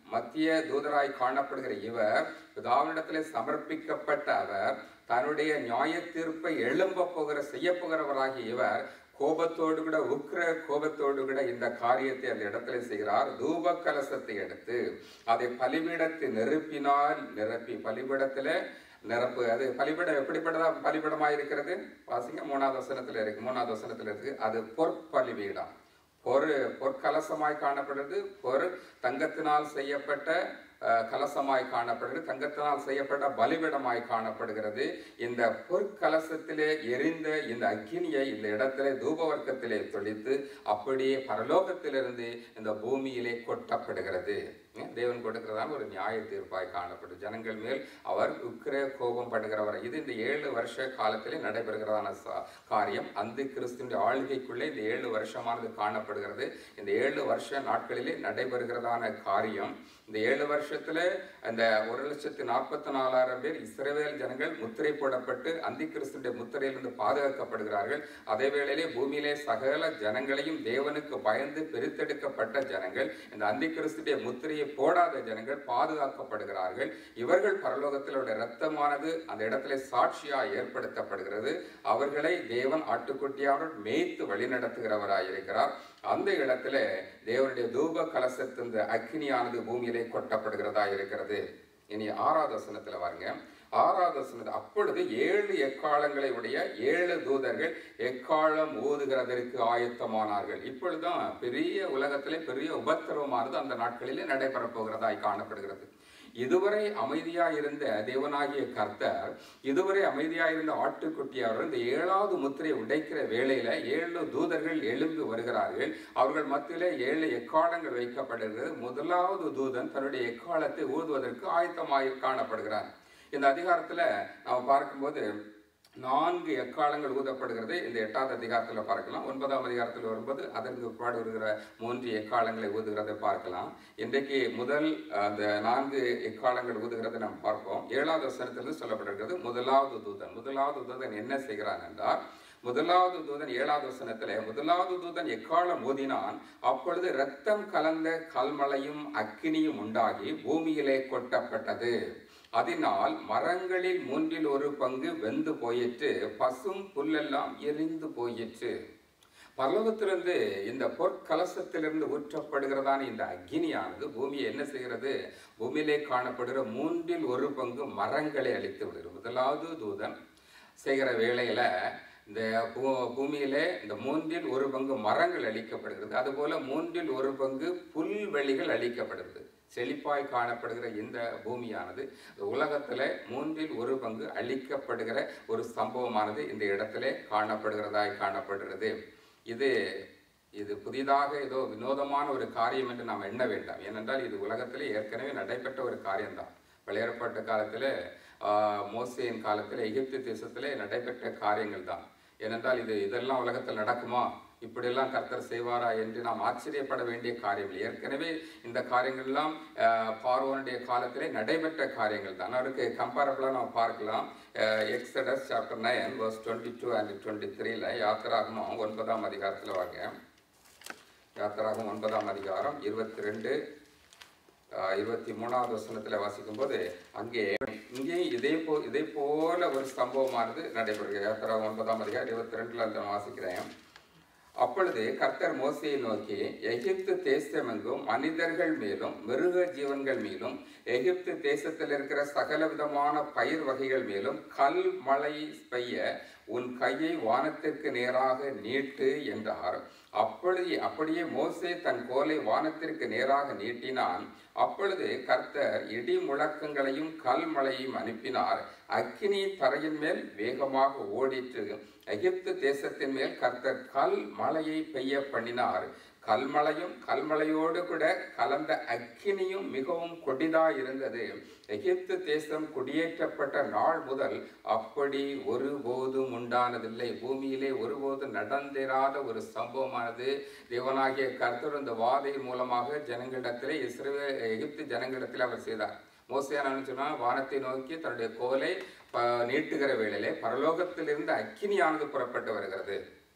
மத்திய தூதராய் காணப்படுகிற இவர் பிதாவினிடத்திலே சமர்ப்பிக்கப்பட்ட அவர் தன்னுடைய நியாய தீர்ப்பை எழும்ப போகிற செய்ய போகிறவராகிய இவர் கோபத்தோடு கூட உக்கிர கோபத்தோடு கூட இந்த காரியத்தை அந்த இடத்துல செய்கிறார் தூப கலசத்தை எடுத்து அதை பலிபீடத்தை நெருப்பினால் நிரப்பி பலிபீடத்துல நிரப்பு அது பலிபீடம் எப்படிப்பட்டதா பலிபீடமாக இருக்கிறது வாசிங்க மூணாவது வசனத்துல இருக்கு மூணாவது வசனத்துல இருக்கு அது பொற்பலிபீடம் பொரு பொற்கலசமாய் காணப்படுறது பொரு தங்கத்தினால் செய்யப்பட்ட அஹ், கலசமாய் காணப்படுகிறது தங்கத்தினால் செய்யப்பட்ட பலிபீடமாய் காணப்படுகிறது இந்த பொற்கலசத்திலே எரிந்த இந்த அக்கினியை இந்த இடத்திலே தூபவர்க்கத்திலே தொளித்து அப்படியே பரலோகத்திலிருந்து இந்த பூமியிலே கொட்டப்படுகிறது ஏன்? தேவன் கொடுக்கிறதான ஒரு நியாய தீர்ப்பாய் காணப்படும் ஜனங்கள் மேல் அவர் உக்கிர கோபம் படுகிறவர் இது இந்த ஏழு வருஷ காலத்திலே நடைபெறுகிறதான ச- காரியம் அந்த கிறிஸ்துவின் ஆளுகைக்குள்ளே இந்த ஏழு வருஷமானது காணப்படுகிறது இந்த ஏழு வருஷ நாட்களிலே நடைபெறுகிறதான காரியம் இந்த ஏழு வருஷத்துல அந்த ஒரு லட்சத்து நாற்பத்தி நாலாயிரம் பேர் இஸ்ரவேல் ஜனங்கள் முத்திரை போடப்பட்டு அந்தி கிறிஸ்துடைய முத்திரையிலிருந்து பாதுகாக்கப்படுகிறார்கள் அதே வேளையிலே பூமியிலே சகல ஜனங்களையும் தேவனுக்கு பயந்து பிரித்தெடுக்கப்பட்ட ஜனங்கள் இந்த அந்தி கிறிஸ்துடைய முத்திரையை போடாத ஜனங்கள் பாதுகாக்கப்படுகிறார்கள் இவர்கள் பரலோகத்தில் அவருடைய இரத்தமானது அந்த இடத்துல சாட்சியா ஏற்படுத்தப்படுகிறது அவர்களை தேவன் ஆட்டுக்குட்டியாக மேய்த்து வழிநடத்துகிறவராய் இருக்கிறார் அந்த இடத்துல தேவனுடைய தூப கலசத்தின் அக்னியானது பூமியிலே கொட்டப்படுகிறதா இருக்கிறது இனி ஆறாவது வசனத்துல பாருங்க ஆறாவது வசனத்தில் அப்பொழுது ஏழு எக்காலங்களை உடைய ஏழு தூதர்கள் எக்காலம் ஊதுகிறதற்கு ஆயத்தமானார்கள் இப்பொழுதுதான் பெரிய உலகத்திலே பெரிய உபத்திரவமானது அந்த நாட்களிலே நடைபெறப் போகிறதாய் காணப்படுகிறது இதுவரை அமைதியா இருந்த தேவனாகிய கர்த்தர் இதுவரை அமைதியா இருந்த ஆட்டுக்குட்டியார் இந்த ஏழாவது முத்திரையை உடைக்கிற வேளையில ஏழு தூதர்கள் எழும்பி வருகிறார்கள் அவர்கள் மத்தியிலே ஏழு எக்காலங்கள் வைக்கப்படுகிறது முதலாவது தூதன் தன்னுடைய எக்காலத்தை ஊதுவதற்கு ஆயத்தமாய் காணப்படுகிறார் இந்த அதிகாரத்துல நாம் பார்க்கும்போது நான்கு எக்காலங்கள் ஊதப்படுகிறது இந்த எட்டாவது அதிகாரத்தில் பார்க்கலாம் ஒன்பதாம் அதிகாரத்தில் வரும்போது அதற்கு பாடு வருகிற மூன்று எக்காலங்களை ஊதுகிறதை பார்க்கலாம் இன்றைக்கு முதல் அந்த நான்கு எக்காலங்கள் ஊதுகிறதை நாம் பார்ப்போம் ஏழாவது வசனத்திலிருந்து சொல்லப்பட்டிருக்கிறது முதலாவது தூதன் முதலாவது தூதன் என்ன செய்கிறான் என்றால் முதலாவது தூதன் ஏழாவது வசனத்திலே முதலாவது தூதன் எக்காலம் ஊதினான் அப்பொழுது இரத்தம் கலந்த கல்மலையும் அக்கினியும் உண்டாகி பூமியிலே கொட்டப்பட்டது அதனால் மரங்களில் மூன்றில் ஒரு பங்கு வெந்து போயிற்று பசும் புல்லெல்லாம் எரிந்து போயிற்று பரலோகத்திலிருந்து இந்த பொற்கலசத்திலிருந்து ஊற்றப்படுகிறதான இந்த அக்னியானது பூமியை என்ன செய்கிறது பூமியிலே காணப்படுகிற மூன்றில் ஒரு பங்கு மரங்களை அழித்து விடுகிறது முதலாவது தூதன் செய்கிற வேளையில இந்த பூ பூமியிலே இந்த மூன்றில் ஒரு பங்கு மரங்கள் அழிக்கப்படுகிறது அதுபோல மூன்றில் ஒரு பங்கு புல்வெளிகள் அழிக்கப்படுகிறது செழிப்பாய் காணப்படுகிற இந்த பூமியானது இந்த உலகத்துல மூன்றில் ஒரு பங்கு அழிக்கப்படுகிற ஒரு சம்பவமானது இந்த இடத்திலே காணப்படுகிறதாய் காணப்படுகிறது இது இது புதிதாக ஏதோ வினோதமான ஒரு காரியம் என்று நாம் எண்ண வேண்டாம் ஏனென்றால் இது உலகத்திலே ஏற்கனவே நடைபெற்ற ஒரு காரியம்தான் பழைய ஏற்பாட்டு காலத்தில் மோசையின் காலத்தில் எகிப்து தேசத்திலே நடைபெற்ற காரியங்கள் தான் ஏனென்றால் இது இதெல்லாம் உலகத்தில் நடக்குமா இப்படியெல்லாம் கர்த்தர் செய்வாரா என்று நாம் ஆச்சரியப்பட வேண்டிய காரியங்கள் ஏற்கனவே இந்த காரியங்கள்லாம் ஆஹ், பார்வோனுடைய காலத்திலே நடைபெற்ற காரியங்கள் தான் அவருக்கு கம்பேரபிளாக நாம் பார்க்கலாம் Exodus chapter nine verse twenty two and twenty த்ரீல யாத்திராகமும் ஒன்பதாம் அதிகாரத்தில் வாங்க யாத்திராகம் ஒன்பதாம் அதிகாரம் இருபத்தி ரெண்டு இருபத்தி மூணாவது வசனத்தில் வாசிக்கும்போது அங்கே இங்கே இதே போ இதே போல ஒரு சம்பவமானது நடைபெறுகிறது யாத்திராகம் ஒன்பதாம் அதிகாரம் இருபத்தி ரெண்டுல நான் வாசிக்கிறேன் அப்பொழுது கர்த்தர் மோசையை நோக்கி எகிப்து தேசமெங்கும் மனிதர்கள் மேலும் மிருக ஜீவன்கள் மேலும் எகிப்து தேசத்தில் இருக்கிற சகல விதமான பயிர் வகைகள் மேலும் கல் மழை பெய்ய உன் கையை வானத்திற்கு நேராக நீட்டு என்றார் அப்பொழுது அப்படியே மோசே தன் கோலை வானத்திற்கு நேராக நீட்டினான் அப்பொழுது கர்த்தர் இடி முழக்கங்களையும் கல் மழையும் அனுப்பினார் அக்கினி தரையின் மேல் வேகமாக ஓடிற்று எகிப்து தேசத்தின் மேல் கர்த்தர் கல் மழையை பெய்ய பண்ணினார் கல்மழையும் கல்மழையோடு கூட கலந்த அக்கினியும் மிகவும் கொடிதா இருந்தது எகிப்து தேசம் குடியேற்றப்பட்ட நாள் முதல் அப்படி ஒருபோதும் உண்டானதில்லை பூமியிலே ஒருபோதும் நடந்திராத ஒரு சம்பவமானது தேவனாகிய கர்த்தர் இந்த வாதையின் மூலமாக ஜனங்களிடத்திலே இஸ்ரவே எகிப்து ஜனங்களிடத்தில் அவர் செய்தார் மோசையான சொன்னா வானத்தை நோக்கி தன்னுடைய கோலை ப- நீட்டுகிற வேளையிலே பரலோகத்திலிருந்து அக்கினியானது புறப்பட்டு வருகிறது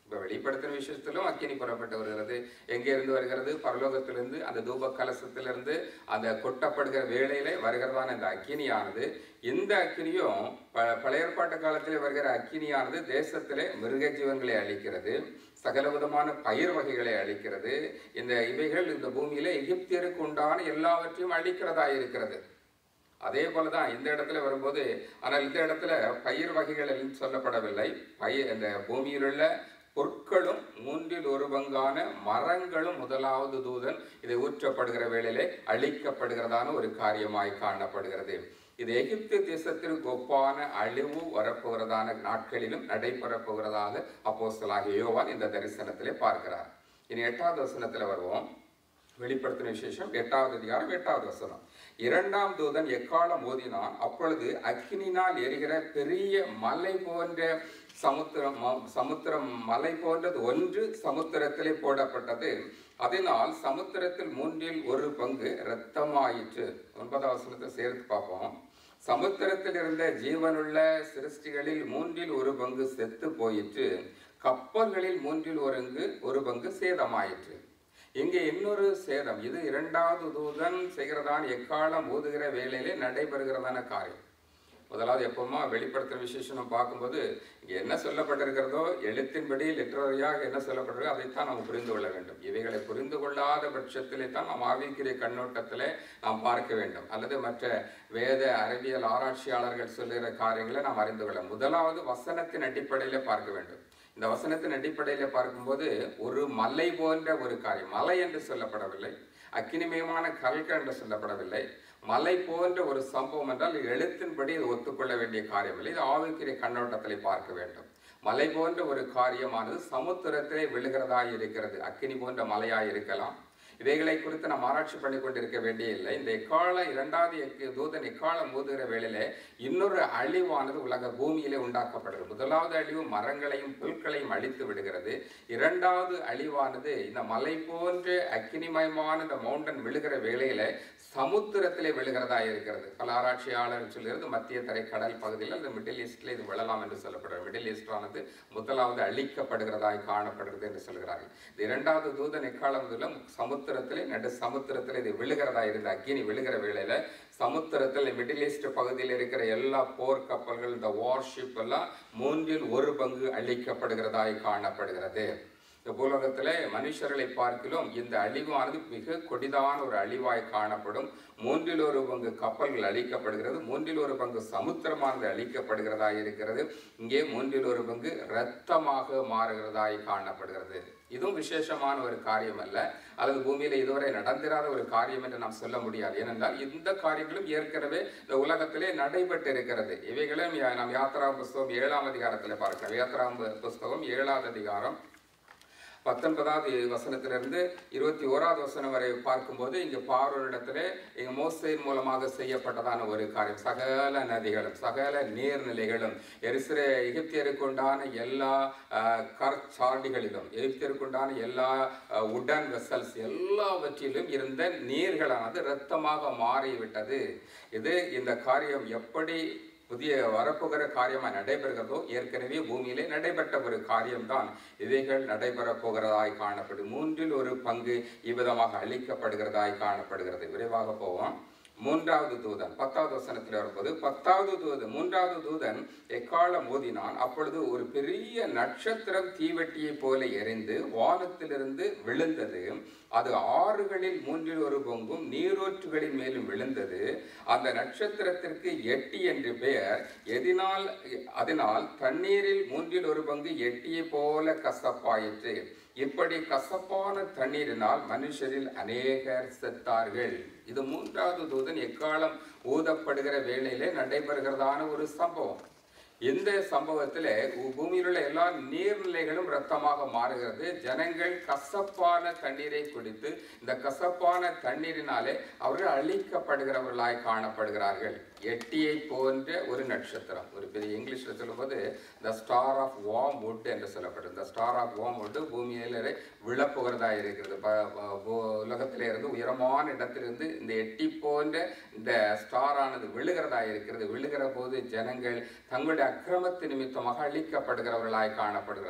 இப்போ வெளிப்படுத்தின விஷயத்திலும் அக்கினி புறப்பட்டு வருகிறது எங்கே இருந்து வருகிறது பரலோகத்திலிருந்து அந்த தூப கலசத்திலிருந்து அந்த கொட்டப்படுகிற வேளையிலே வருகிறதான இந்த அக்கினியானது இந்த அக்கினியும் ப பழைய ஏற்பாட்டு காலத்திலே வருகிற அக்கினியானது தேசத்திலே மிருக ஜீவன்களை அழிக்கிறது சகல விதமான பயிர் வகைகளை அழிக்கிறது இந்த இவைகள் இந்த பூமியிலே எகிப்தியருக்கு உண்டான எல்லாவற்றையும் அழிக்கிறதா இருக்கிறது அதே போலதான் இந்த இடத்துல வரும்போது ஆனால் இந்த இடத்துல பயிர் வகைகள் எல்லாம் சொல்லப்படவில்லை பயிர் இந்த பூமியில் உள்ள பொருட்களும் மூன்றில் ஒரு பங்கான மரங்களும் முதலாவது தூதன் இதை ஊற்றப்படுகிற வேளையிலே அழிக்கப்படுகிறதான ஒரு காரியமாய் காணப்படுகிறது இது எகிப்து தேசத்திற்கு ஒப்பான அழிவு வரப்போகிறதான நாட்களிலும் நடைபெறப் போகிறதாக அப்போஸ்தலாகிய யோவான் இந்த தரிசனத்திலே பார்க்கிறார் இனி எட்டாவது வசனத்துல வருவோம் வெளிப்படுத்தின விசேஷம் எட்டாவது அதிகாரம் எட்டாவது வசனம் இரண்டாம் தூதன் எக்காலம் ஓதினான் அப்பொழுது அக்கினினால் எரிகிற பெரிய மலை போன்ற சமுத்திரம் ம- சமுத்திரம் மலை போன்றது ஒன்று சமுத்திரத்திலே போடப்பட்டது அதனால் சமுத்திரத்தில் மூன்றில் ஒரு பங்கு இரத்தமாயிற்று ஒன்பதாம் வசனத்தை சேர்த்து பார்ப்போம் சமுத்திரத்தில் இருந்த ஜீவனுள்ள சிருஷ்டிகளில் மூன்றில் ஒரு பங்கு செத்து போயிற்று கப்பல்களில் மூன்றில் ஒரு பங்கு ஒரு பங்கு சேதமாயிற்று இங்கே இன்னொரு சேதம் இது இரண்டாவது தூதன் செய்கிறதான் எக்காலம் ஊதுகிற வேளையிலே நடைபெறுகிறதான காரியம் முதலாவது எப்பவுமா வெளிப்படுத்துகிற விசேஷம் நம்ம பார்க்கும்போது இங்கே என்ன சொல்லப்பட்டிருக்கிறதோ எழுத்தின்படி லிட்டரரியாக என்ன சொல்லப்பட்டிருக்கோ அதைத்தான் நாம் புரிந்து கொள்ள வேண்டும் இவைகளை புரிந்து கொள்ளாத பட்சத்திலே தான் நாம் ஆவிக்குரிய கண்ணோட்டத்திலே நாம் பார்க்க வேண்டும் அல்லது மற்ற வேத அறிவியல் ஆராய்ச்சியாளர்கள் சொல்லுகிற காரியங்களை நாம் அறிந்து கொள்ள முதலாவது வசனத்தின் அடிப்படையிலே பார்க்க வேண்டும் இந்த வசனத்தின் அடிப்படையில் பார்க்கும்போது ஒரு மலை போன்ற ஒரு காரியம் மலை என்று சொல்லப்படவில்லை அக்கினிமயமான கல்கள் என்று சொல்லப்படவில்லை மலை போன்ற ஒரு சம்பவம் என்றால் இது எழுத்தின்படி இது ஒத்துக்கொள்ள வேண்டிய காரியம் இல்லை இது ஆவிக்குரிய கண்ணோட்டத்தில் பார்க்க வேண்டும் மலை போன்ற ஒரு காரியமானது சமுத்திரத்திலே விழுகிறதாய் இருக்கிறது அக்கினி போன்ற மலையாய் இருக்கலாம் இவைகளை குறித்து நாம் ஆராய்ச்சி பண்ணி கொண்டிருக்க வேண்டிய இல்லை இந்த எக்கால இரண்டாவது எக்கு- தூதன் எக்காலம் ஊதுகிற வேளையிலே இன்னொரு அழிவானது உலக பூமியிலே உண்டாக்கப்படுகிறது முதலாவது அழிவு மரங்களையும் புல்களையும் அழித்து விடுகிறது இரண்டாவது அழிவானது இந்த மலை போன்ற அக்கினிமயமான இந்த மவுண்டன் விழுகிற வேளையில சமுத்திரத்திலே விழுகிறதா இருக்கிறது பல ஆராய்ச்சியாளர்கள் சொல்கிறது மத்திய தரை கடல் பகுதியில் அந்த மிடில் ஈஸ்ட்ல இது விழலாம் என்று சொல்லப்படுகிறது மிடில் ஈஸ்டானது முதலாவது அழிக்கப்படுகிறதாய் காணப்படுகிறது என்று சொல்கிறார்கள் இந்த இரண்டாவது தூதன் எக்காலம் சமுத்திரத்திலே நடு சமுத்திரத்திலே இது விழுகிறதா இருந்த அக்கினி விழுகிற வேளையில சமுத்திரத்தில் மிடில் ஈஸ்ட் பகுதியில் இருக்கிற எல்லா போர் கப்பல்கள் இந்த வார்ஷிப் எல்லாம் மூன்றில் ஒரு பங்கு அழிக்கப்படுகிறதாய் காணப்படுகிறது இந்த பூலோகத்திலே மனுஷர்களை பார்க்கிலும் இந்த அழிவானது மிக கொடிதான ஒரு அழிவாய் காணப்படும் மூன்றில் ஒரு பங்கு கப்பல்கள் அழிக்கப்படுகிறது மூன்றில் ஒரு பங்கு சமுத்திரமானது அழிக்கப்படுகிறதாய் இருக்கிறது இங்கே மூன்றில் ஒரு பங்கு இரத்தமாக மாறுகிறதாய் காணப்படுகிறது இதுவும் விசேஷமான ஒரு காரியம் அல்ல அல்லது பூமியில இதுவரை நடந்திராத ஒரு காரியம் என்று நாம் சொல்ல முடியாது ஏனென்றால் இந்த காரியங்களும் ஏற்கனவே இந்த உலகத்திலே நடைபெற்று இருக்கிறது இவைகளும் யா- நாம் யாத்ரா புஸ்தகம் ஏழாம் அதிகாரத்தில் பார்க்கலாம் யாத்ரா புஸ்தகம் ஏழாவது அதிகாரம் பத்தொன்பதாவது வசனத்திலிருந்து இருபத்தி ஓராவது வசனம் வரை பார்க்கும்போது இங்கு பார்வரிடத்திலே இங்கு மோசையின் மூலமாக செய்யப்பட்டதான ஒரு காரியம் சகல நதிகளும் சகல நீர்நிலைகளும் எரிசிற எகிப்தியருக்கு உண்டான எல்லா அஹ், கற்சாடிகளிலும் எகிப்தியருக்கு உண்டான எல்லா உடன் வெசல்ஸ் எல்லாவற்றிலும் இருந்த நீர்களானது இரத்தமாக மாறிவிட்டது இது இந்த காரியம் எப்படி புதிய வரப்போகிற காரியமாக நடைபெறுகிறதோ ஏற்கனவே பூமியிலே நடைபெற்ற ஒரு காரியம்தான் இவைகள் நடைபெறப் போகிறதாய் காணப்படும் மூன்றில் ஒரு பங்கு இவ்விதமாக அளிக்கப்படுகிறதாய் காணப்படுகிறது விரைவாக போவோம் மூன்றாவது தூதன் பத்தாவது வசனத்தில் வரும்போது பத்தாவது தூதன் மூன்றாவது தூதன் எக்காலம் மோதினான் அப்பொழுது ஒரு பெரிய நட்சத்திரம் தீவெட்டியை போல எரிந்து வானத்திலிருந்து விழுந்தது அது ஆறுகளில் மூன்றில் ஒரு பங்கும் நீரூற்றுகளின் மேலும் விழுந்தது அந்த நட்சத்திரத்திற்கு எட்டி என்று பெயர் எதினால் அதனால் தண்ணீரில் மூன்றில் ஒரு பங்கு எட்டியை போல கசப்பாயிற்று இப்படி கசப்பான தண்ணீரினால் மனுஷரில் அநேகர் செத்தார்கள் இது மூன்றாவது தூதன் எக்காலம் ஊதப்படுகிற வேளையிலே நடைபெறுகிறதான ஒரு சம்பவம் இந்த சம்பவத்திலே உ- பூமியில் உள்ள எல்லா நீர்நிலைகளும் இரத்தமாக மாறுகிறது ஜனங்கள் கசப்பான தண்ணீரை குடித்து இந்த கசப்பான தண்ணீரினாலே அவர்கள் அழிக்கப்படுகிறவர்களாய் காணப்படுகிறார்கள் எட்டியை போன்ற ஒரு நட்சத்திரம் ஒரு பெரிய இங்கிலீஷ்ல சொல்லும்போது the star of wormwood என்று சொல்லப்படும் இந்த ஸ்டார் ஆஃப் வார்ம் வுட் பூமியிலே விழப்போகிறதா இருக்கிறது ப- ப- பூ- உலகத்திலே இருந்து உயரமான இடத்திலிருந்து இந்த எட்டி போன்ற இந்த ஸ்டார் ஆனது விழுகிறதா இருக்கிறது விழுகிற போது ஜனங்கள் தங்களுடைய அக்கிரமத்து நிமித்தமாக அழிக்கப்படுகிறவர்களாய் காணப்படுகிறார்கள்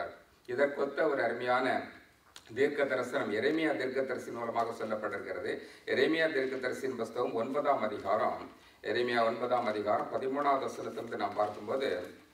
இதற்கொத்த ஒரு அருமையான தீர்க்க தரிசனம் எரேமியா தீர்க்க தரிசி மூலமாக சொல்லப்பட்டிருக்கிறது எரேமியா தீர்க்க தரிசின் புஸ்தகம் ஒன்பதாம் அதிகாரம் எரேமியா ஒன்பதாம் அதிகாரம் பதிமூணாவது வசனத்திலிருந்து நாம் பார்க்கும்போது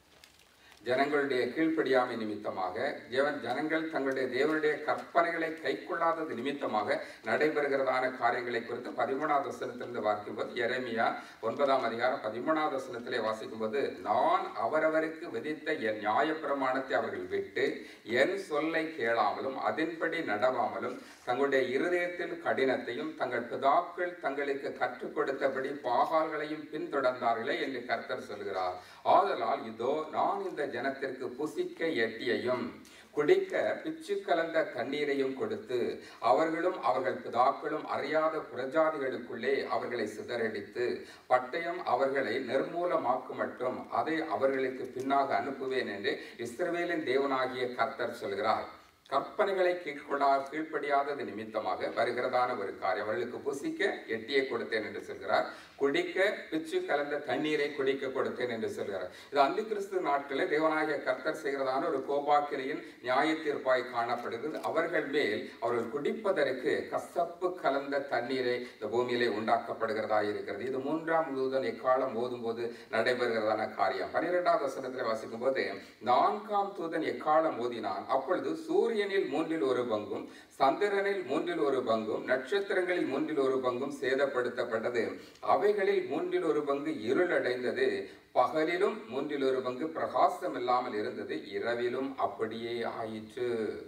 ஜனங்களுடைய கீழ்ப்படியாமை நிமித்தமாக ஜெவன் ஜனங்கள் தங்களுடைய தேவனுடைய கற்பனைகளை கைக்கொள்ளாதது நிமித்தமாக நடைபெறுகிறதான காரியங்களை குறித்து பதிமூணாவது வசனத்திலிருந்து வாசிக்கும்போது எரேமியா ஒன்பதாம் அதிகாரம் பதிமூணாவது வசனத்திலே வாசிக்கும்போது நான் அவரவருக்கு விதித்த என் நியாயப்பிரமாணத்தை அவர்கள் விட்டு என் சொல்லை கேளாமலும் அதன்படி நடவாமலும் தங்களுடைய இருதயத்தில் கடினத்தையும் தங்கள் பிதாக்கள் தங்களுக்கு கற்றுக் கொடுத்தபடி பாகால்களையும் பின்தொடர்ந்தார்களே என்று கர்த்தர் சொல்கிறார் ஆதலால் இதோ நான் இந்த ஜனத்திற்கு புசிக்க எட்டியையும் குடிக்க பிச்சு கலந்த தண்ணீரையும் கொடுத்து அவர்களும் அவர்கள் பிதாக்களும் அறியாத புறஜாதிகளுக்குள்ளே அவர்களை சிதறடித்து பட்டயம் அவர்களை நிர்மூலமாக்கும் மட்டும் அதை அவர்களுக்கு பின்னாக அனுப்புவேன் என்று இஸ்ரவேலின் தேவனாகிய கர்த்தர் சொல்கிறார் கற்பனைகளை கீழ்கொள்ளா கீழ்ப்படியாதது நிமித்தமாக வருகிறதான ஒரு காரியம் அவர்களுக்கு புசிக்க எட்டியை கொடுத்தேன் என்று சொல்கிறார் குடிக்க பிச்சு கலந்த தண்ணீரை குடிக்க கொடுத்தேன் என்று சொல்கிறார் இது அந்தி கிறிஸ்து நாட்களில் தேவனாகிய கர்த்தர் செய்கிறதான ஒரு கோபாக்கிரையின் நியாய தீர்ப்பாய் காணப்படுகிறது அவர்கள் மேல் அவர்கள் குடிப்பதற்கு கசப்பு கலந்த தண்ணீரை இந்த பூமியிலே உண்டாக்கப்படுகிறதா இருக்கிறது இது மூன்றாம் தூதன் எக்காலம் ஓதும் போது நடைபெறுகிறதான காரியம் பன்னிரெண்டாவது வசனத்தில் வாசிக்கும் போது நான்காம் தூதன் எக்காலம் ஓதினான் அப்பொழுது சூரியனில் மூன்றில் ஒரு பங்கும் சந்திரனில் மூன்றில் ஒரு பங்கும் நட்சத்திரங்களில் மூன்றில் ஒரு பங்கும் சேதப்படுத்தப்பட்டது அவைகளில் மூன்றில் ஒரு பங்கு இருளடைந்தது பகலிலும் மூன்றில் ஒரு பங்கு பிரகாசம் இல்லாமல் இருந்தது இரவிலும் அப்படியே ஆயிற்று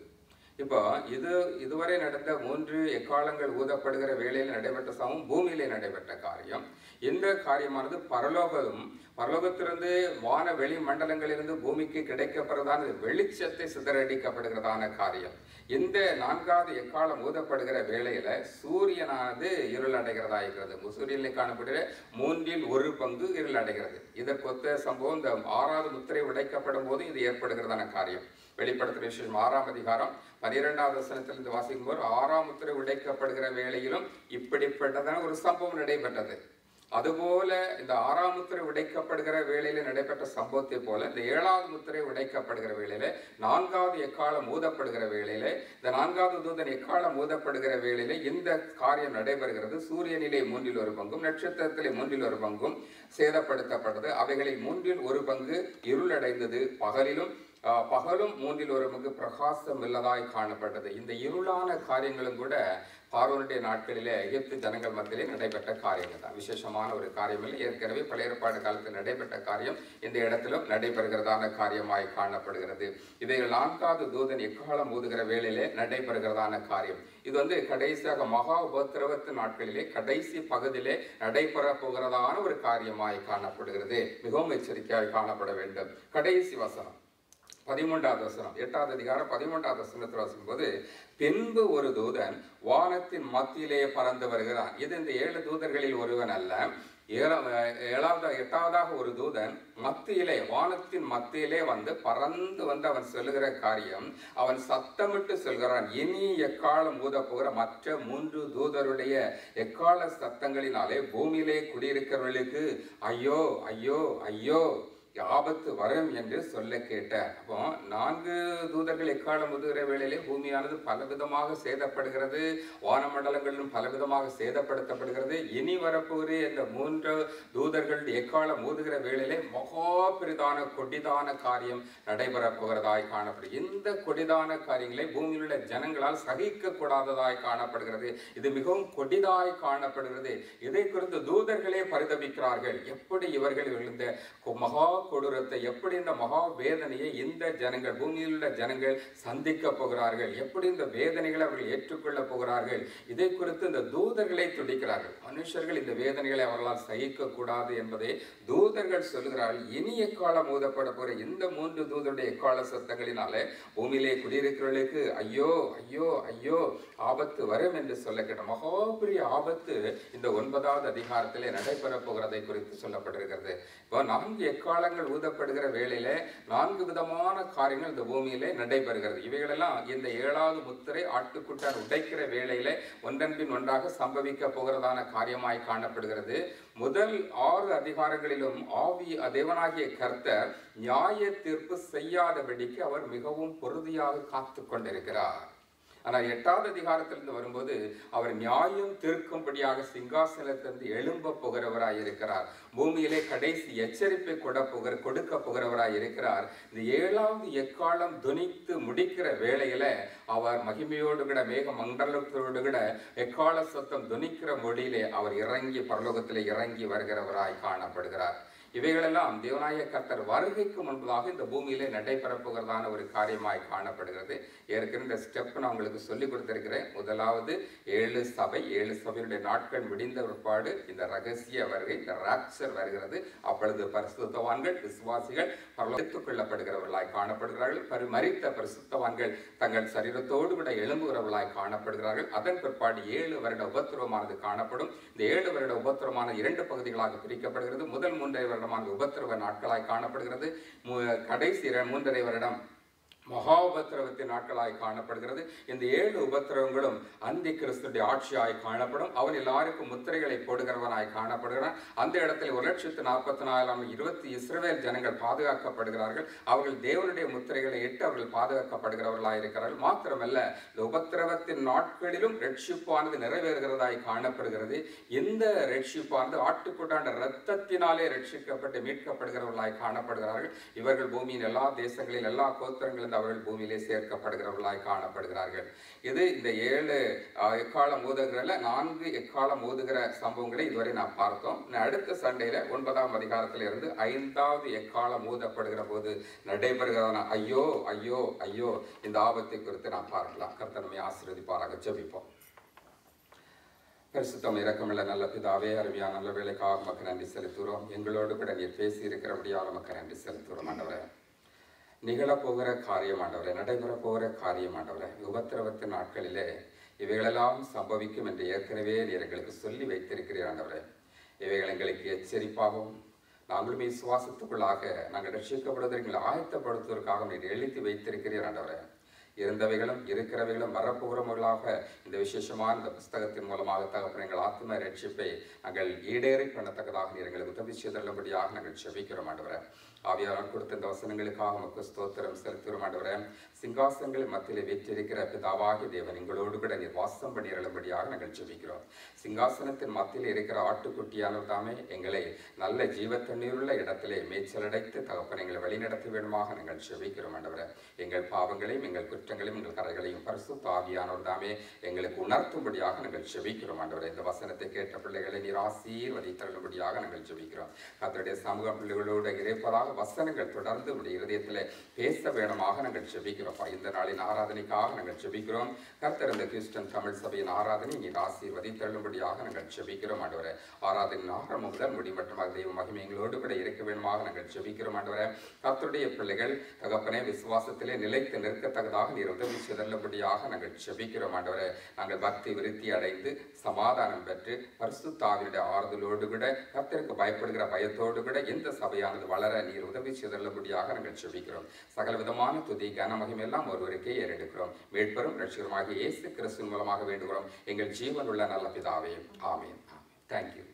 இப்போ இது இதுவரை நடந்த மூன்று எக்காலங்கள் ஊதப்படுகிற வேளையில் நடைபெற்ற சமம் பூமியிலே நடைபெற்ற காரியம் இந்த காரியமானது பரலோகம் பரலோகத்திலிருந்து வான வெளி மண்டலங்களிலிருந்து பூமிக்கு கிடைக்கப்படுறதான வெளிச்சத்தை சிதறடிக்கப்படுகிறதான காரியம் இந்த நான்காவது எக்காலம் ஊதப்படுகிற வேளையில சூரியனானது இருள் அடைகிறதா இருக்கிறது சூரியனில் காணப்படுகிற மூன்றில் ஒரு பங்கு இருள் அடைகிறது இதற்கொத்த சம்பவம் இந்த ஆறாவது முத்திரை உடைக்கப்படும் போது இது ஏற்படுகிறதான காரியம் வெளிப்படுத்துகிற விஷயம் ஆறாம் அதிகாரம் பனிரெண்டாவது வசனத்திலிருந்து வாசிக்கும் போது ஆறாம் முத்திரை உடைக்கப்படுகிற வேளையிலும் இப்படிப்பட்டதான ஒரு சம்பவம் நடைபெற்றது அதுபோல இந்த ஆறாம் முத்திரை உடைக்கப்படுகிற வேளையில நடைபெற்ற சம்பவத்தை போல இந்த ஏழாவது முத்திரை உடைக்கப்படுகிற வேளையில நான்காவது எக்காலம் ஊதப்படுகிற வேளையில இந்த நான்காவது தூதன் எக்காலம் ஊதப்படுகிற வேளையில இந்த காரியம் நடைபெறுகிறது சூரியனிலே மூன்றில் ஒரு பங்கும் நட்சத்திரத்திலே மூன்றில் ஒரு பங்கும் சேதப்படுத்தப்பட்டது அவைகளில் மூன்றில் ஒரு பங்கு இருளடைந்தது பகலிலும் ஆஹ், பகலும் மூன்றில் ஒரு பங்கு பிரகாசம் இல்லதாய் காணப்பட்டது இந்த இருளான காரியங்களும் கூட பார்வனுடைய நாட்களிலே எகிப்து ஜனங்கள் மத்தியிலே நடைபெற்ற காரியங்கள் தான் விசேஷமான ஒரு காரியம் இல்லை ஏற்கனவே பழைய ஏற்பாடு காலத்தில் நடைபெற்ற காரியம் இந்த இடத்திலும் நடைபெறுகிறதான காரியமாய் காணப்படுகிறது இதை நான்காவது தூதன் எக்காலம் ஊதுகிற வேளையிலே நடைபெறுகிறதான காரியம் இது வந்து கடைசியாக மகா உபத்திரவத்து நாட்களிலே கடைசி பகுதியிலே நடைபெற போகிறதான ஒரு காரியமாய் காணப்படுகிறது மிகவும் எச்சரிக்கையாய் காணப்பட வேண்டும் கடைசி வசனம் பதிமூன்றாவது வசனம் எட்டாவது அதிகாரம் பதிமூன்றாவது வசனத்தில் வாசிக்கும்போது பின்பு ஒரு தூதன் வானத்தின் மத்தியிலே பறந்து வருகிறான் இது இந்த ஏழு தூதர்களில் ஒருவன் அல்ல ஏழா- ஏழாவது எட்டாவதாக ஒரு தூதன் மத்தியிலே வானத்தின் மத்தியிலே வந்து பறந்து வந்து அவன் சொல்லுகிற காரியம் அவன் சத்தமிட்டு சொல்கிறான் இனி எக்காலம் ஊத போகிற மற்ற மூன்று தூதருடைய எக்கால சத்தங்களினாலே பூமியிலே குடியிருக்கிறவர்களுக்கு ஐயோ ஐயோ ஐயோ ஆபத்து வரும் என்று சொல்ல கேட்டார் அப்போ நான்கு தூதர்கள் எக்காலம் முதுகிற வேளையிலே பூமியானது பலவிதமாக சேதப்படுகிறது வானமண்டலங்களிலும் பலவிதமாக சேதப்படுத்தப்படுகிறது இனி வரப்போகிற இந்த மூன்று தூதர்கள் எக்காலம் ஊதுகிற வேளையிலே மகா பெரிதான கொடிதான காரியம் நடைபெறப் போகிறதாய் காணப்படும் இந்த கொடிதான காரியங்களை பூமியில் உள்ள ஜனங்களால் சகிக்க கூடாததாய் காணப்படுகிறது இது மிகவும் கொடிதாய் காணப்படுகிறது இதை குறித்து தூதர்களே பரிதபிக்கிறார்கள் எப்படி இவர்கள் இந்த கொ- மகா கொடூரத்தை எப்படி இந்த மகா வேதனையை இந்த ஜனங்கள் பூமியில் உள்ள ஜனங்கள் சந்திக்க போகிறார்கள் எப்படி இந்த வேதனைகளை அவர்கள் ஏற்றுக்கொள்ள போகிறார்கள் இதை குறித்து இந்த தூதர்களை துடிக்கிறார்கள் மனுஷர்கள் இந்த வேதனைகளை அவர்களால் சகிக்க கூடாது என்பதை தூதர்கள் சொல்லுகிறார்கள் இனி எக்காலம் ஊதப்பட போகிற இந்த மூன்று தூதருடைய எக்கால சத்தங்களினாலே பூமியிலே குடியிருக்கிறவர்களுக்கு ஐயோ ஐயோ ஐயோ ஆபத்து வரும் என்று சொல்ல கேட்ட மகா பெரிய ஆபத்து இந்த ஒன்பதாவது அதிகாரத்திலே நடைபெறப் போகிறதை குறித்து சொல்லப்பட்டிருக்கிறது இப்போ நான்கு எக்காலங்கள் எக்காலங்கள் ஊதப்படுகிற வேளையிலே நான்கு விதமான காரியங்கள் இந்த பூமியிலே நடைபெறுகிறது இவைகளெல்லாம் இந்த ஏழாவது முத்திரை ஆட்டுக்குட்டார் உடைக்கிற வேளையிலே ஒன்றன்பின் ஒன்றாக சம்பவிக்க போகிறதான காரியமாய் காணப்படுகிறது முதல் ஆறு அதிகாரங்களிலும் ஆவி தேவனாகிய கர்த்தர் நியாய தீர்ப்பு செய்யாதபடிக்கு அவர் மிகவும் பொறுதியாக காத்து கொண்டிருக்கிறார் ஆனால் எட்டாவது அதிகாரத்திலிருந்து வரும்போது அவர் நியாயம் தீர்க்கும்படியாக சிங்காசனத்திலிருந்து எழும்ப போகிறவராய் இருக்கிறார் பூமியிலே கடைசி எச்சரிப்பை கொட போகிற கொடுக்க போகிறவராய் இருக்கிறார் இந்த ஏழாவது எக்காலம் துணித்து முடிக்கிற வேளையில அவர் மகிமையோடு கூட மேக மண்டலத்தோடு கூட எக்கால சத்தம் துணிக்கிற மொழியிலே அவர் இறங்கி பரலோகத்திலே இறங்கி வருகிறவராய் காணப்படுகிறார் இவைகளெல்லாம் தேவநாய கர்த்தர் வருகைக்கு முன்பதாக இந்த பூமியிலே நடைபெறப் போகிறதான ஒரு காரியமாய் காணப்படுகிறது ஏற்கனவே இந்த ஸ்டெப் நான் உங்களுக்கு சொல்லி கொடுத்திருக்கிறேன் முதலாவது ஏழு சபை ஏழு சபையுடைய நாட்கள் முடிந்த பிற்பாடு இந்த ரகசிய வருகை இந்த ராப்சர் வருகிறது அப்பொழுது பரிசுத்தவான்கள் விசுவாசிகள் பரலோகத்துக் கொள்ளப்படுகிறவர்களாய் காணப்படுகிறார்கள் பரி மரித்த பரிசுத்தவான்கள் தங்கள் சரீரத்தோடு கூட எழும்புகிறவர்களாய் காணப்படுகிறார்கள் அதன் பிற்பாடு ஏழு வருட உபத்திரவமானது காணப்படும் இந்த ஏழு வருட உபத்திரவமான இரண்டு பகுதிகளாக பிரிக்கப்படுகிறது முதல் மூன்றரை வருடமான உபத்திரவ நாட்களாய் காணப்படுகிறது மு- கடைசி இர- மூன்றரை வருடம் மகா உபத்திரவத்தின் நாட்களாய் காணப்படுகிறது இந்த ஏழு உபத்திரவங்களும் அந்தி கிறிஸ்துடைய ஆட்சியாய் காணப்படும் அவன் எல்லாருக்கும் முத்திரைகளை போடுகிறவனாய் காணப்படுகிறான் அந்த இடத்துல ஒரு லட்சத்து நாற்பத்தி நாலாம் இருபத்தி இஸ்ரவேல் ஜனங்கள் பாதுகாக்கப்படுகிறார்கள் அவர்கள் தேவனுடைய முத்திரைகளை இட்டு அவர்கள் பாதுகாக்கப்படுகிறவர்களாய் இருக்கிறார்கள் மாத்திரமல்ல இந்த உபத்திரவத்தின் நாட்களிலும் ரட்சிப்பானது நிறைவேறுகிறதாய் காணப்படுகிறது இந்த ரட்சிப்பானது ஆட்டுக்குட்டாண்ட இரத்தத்தினாலே ரட்சிக்கப்பட்டு மீட்கப்படுகிறவர்களாய் காணப்படுகிறார்கள் இவர்கள் பூமியின் எல்லா தேசங்களில் எல்லா கோத்திரங்களிலும் அவர்கள் பூமியிலே சேர்க்கப்படுகிறவர்களாய் காணப்படுகிறார்கள் இது இந்த ஏழு ஆஹ், எக்காலம் ஊதுகிறல நான்கு எக்காலம் ஊதுகிற சம்பவங்களை இதுவரை நான் பார்த்தோம் இன்னும் அடுத்த சண்டையில ஒன்பதாம் அதிகாரத்தில் இருந்து ஐந்தாவது எக்காலம் ஊதப்படுகிற போது நடைபெறுகிறதான ஐயோ ஐயோ ஐயோ இந்த ஆபத்தை குறித்து நாம் பார்க்கலாம் கர்த்தனமை ஆசீர்வதிப்பாராக ஜெபிப்போம் பரிசுத்தம் இரக்கமுள்ள நல்ல பிதாவே அருமையான நல்ல வேலைக்காக மக்கள் நன்றி செலுத்துகிறோம் எங்களோடு கூட நீர் பேசி இருக்கிறபடியால் மக்கள் நன்றி செலுத்துகிறோம் ஆண்டவரே நிகழப்போகிற காரியம் ஆண்டவரே நடைபெறப் போகிற காரியம் ஆண்டவரே உபத்திரவத்தின் நாட்களிலே இவைகளெல்லாம் சம்பவிக்கும் என்று ஏற்கனவே நீர் எங்களுக்கு சொல்லி வைத்திருக்கிறீர் ஆண்டவரே இவைகள் எங்களுக்கு எச்சரிப்பாகவும் நாங்களும் விசுவாசத்துக்குள்ளாக நாங்கள் ரட்சிக்கப்படுவதற்கு எங்களை ஆயத்தப்படுத்துவதற்காக நீர் எழுதி வைத்திருக்கிறீர் ஆண்டவரே இருந்தவைகளும் இருக்கிறவைகளும் வரப்போகிறவர்களாக இந்த விசேஷமான இந்த புஸ்தகத்தின் மூலமாக தகப்பன எங்கள் ஆத்ம ரட்சிப்பை நாங்கள் ஈடேறி பண்ணத்தக்கதாக நீர் எங்களுக்கு உதவி செய்தள்ளபடியாக நாங்கள் செபிக்கிறோம் ஆண்டவரே ஆவியாளர் கொடுத்த இந்த வசனங்களுக்காக உமக்கு ஸ்தோத்திரம் செலுத்துகிறோம் ஆண்டவரே சிங்காசனங்கள் மத்தியிலே வீற்றிருக்கிற பிதாவாகி தேவன் எங்களோடு கூட நீர் வாசம் பண்ணி அருளும்படியாக நாங்கள் ஜெபிக்கிறோம் சிங்காசனத்தின் மத்தியில் இருக்கிற ஆட்டுக்குட்டியானவர் தாமே எங்களை நல்ல ஜீவ தண்ணீருள்ள இடத்திலே மேய்ச்சலடைத்து தகப்பன் எங்களை வழிநடத்த வேண்டுமாக நாங்கள் ஜெபிக்கிறோம் ஆண்டவரே எங்கள் பாவங்களையும் எங்கள் குற்றங்களையும் எங்கள் கரைகளையும் பரிசுத்த ஆவியானவர் தாமே எங்களுக்கு உணர்த்தும்படியாக நாங்கள் ஜெபிக்கிறோம் ஆண்டவரே இந்த வசனத்தை கேட்ட பிள்ளைகளை நீர் ஆசீர்வதித்தருளும்படியாக நாங்கள் ஜெபிக்கிறோம் கர்த்தருடைய சமூக பிள்ளைகளோடு இறைப்பதாக வசனங்கள் தொடர்ந்து உடைய இருதயத்தில் பேச வேணுமாக நாங்கள் ஜெபிக்கிறோம் இந்த நாளின் ஆராதனைக்காக நாங்கள் ஜெபிக்கிறோம் கர்த்தர் இந்த கிறிஸ்டன் தமிழ் சபையின் ஆராதனை நீர் ஆசீர்வதித்தருளும்படியாக நாங்கள் ஜெபிக்கிறோம் ஆண்டவரே ஆராதனை ஆரம்பம் முதல் முடிமட்டமாக தெய்வ மகிமை எங்களோடு கூட இருக்க வேண்டுமாக நாங்கள் ஜெபிக்கிறோம் ஆண்டவரே கர்த்தருடைய பிள்ளைகள் தகப்பனே விசுவாசத்திலே நிலைத்து நிற்கத்தக்கதாக நீர் உதவி செய்தள்ளபடியாக நாங்கள் ஜெபிக்கிறோம் ஆண்டவரே நாங்கள் பக்தி விருத்தி அடைந்து சமாதானம் பெற்று பரிசுத்தாவினுடைய ஆறுதலோடு கூட கர்த்தருக்கு பயப்படுகிற பயத்தோடு கூட இந்த சபையானது வளர நீர் உதவி செய்தள்ளபடியாக நாங்கள் ஜெபிக்கிறோம் சகல விதமான துதி கன மகிமையெல்லாம் ஒருவருக்கே ஏறெடுக்கிறோம் மீட்பெரும் ரட்சிகரமாக இயேசு கிறிஸ்துவின் மூலமாக வேண்டுகிறோம் எங்கள் ஜீவனுள்ள நல்ல பிதாவே ஆமென் ஆமென் தேங்க்யூ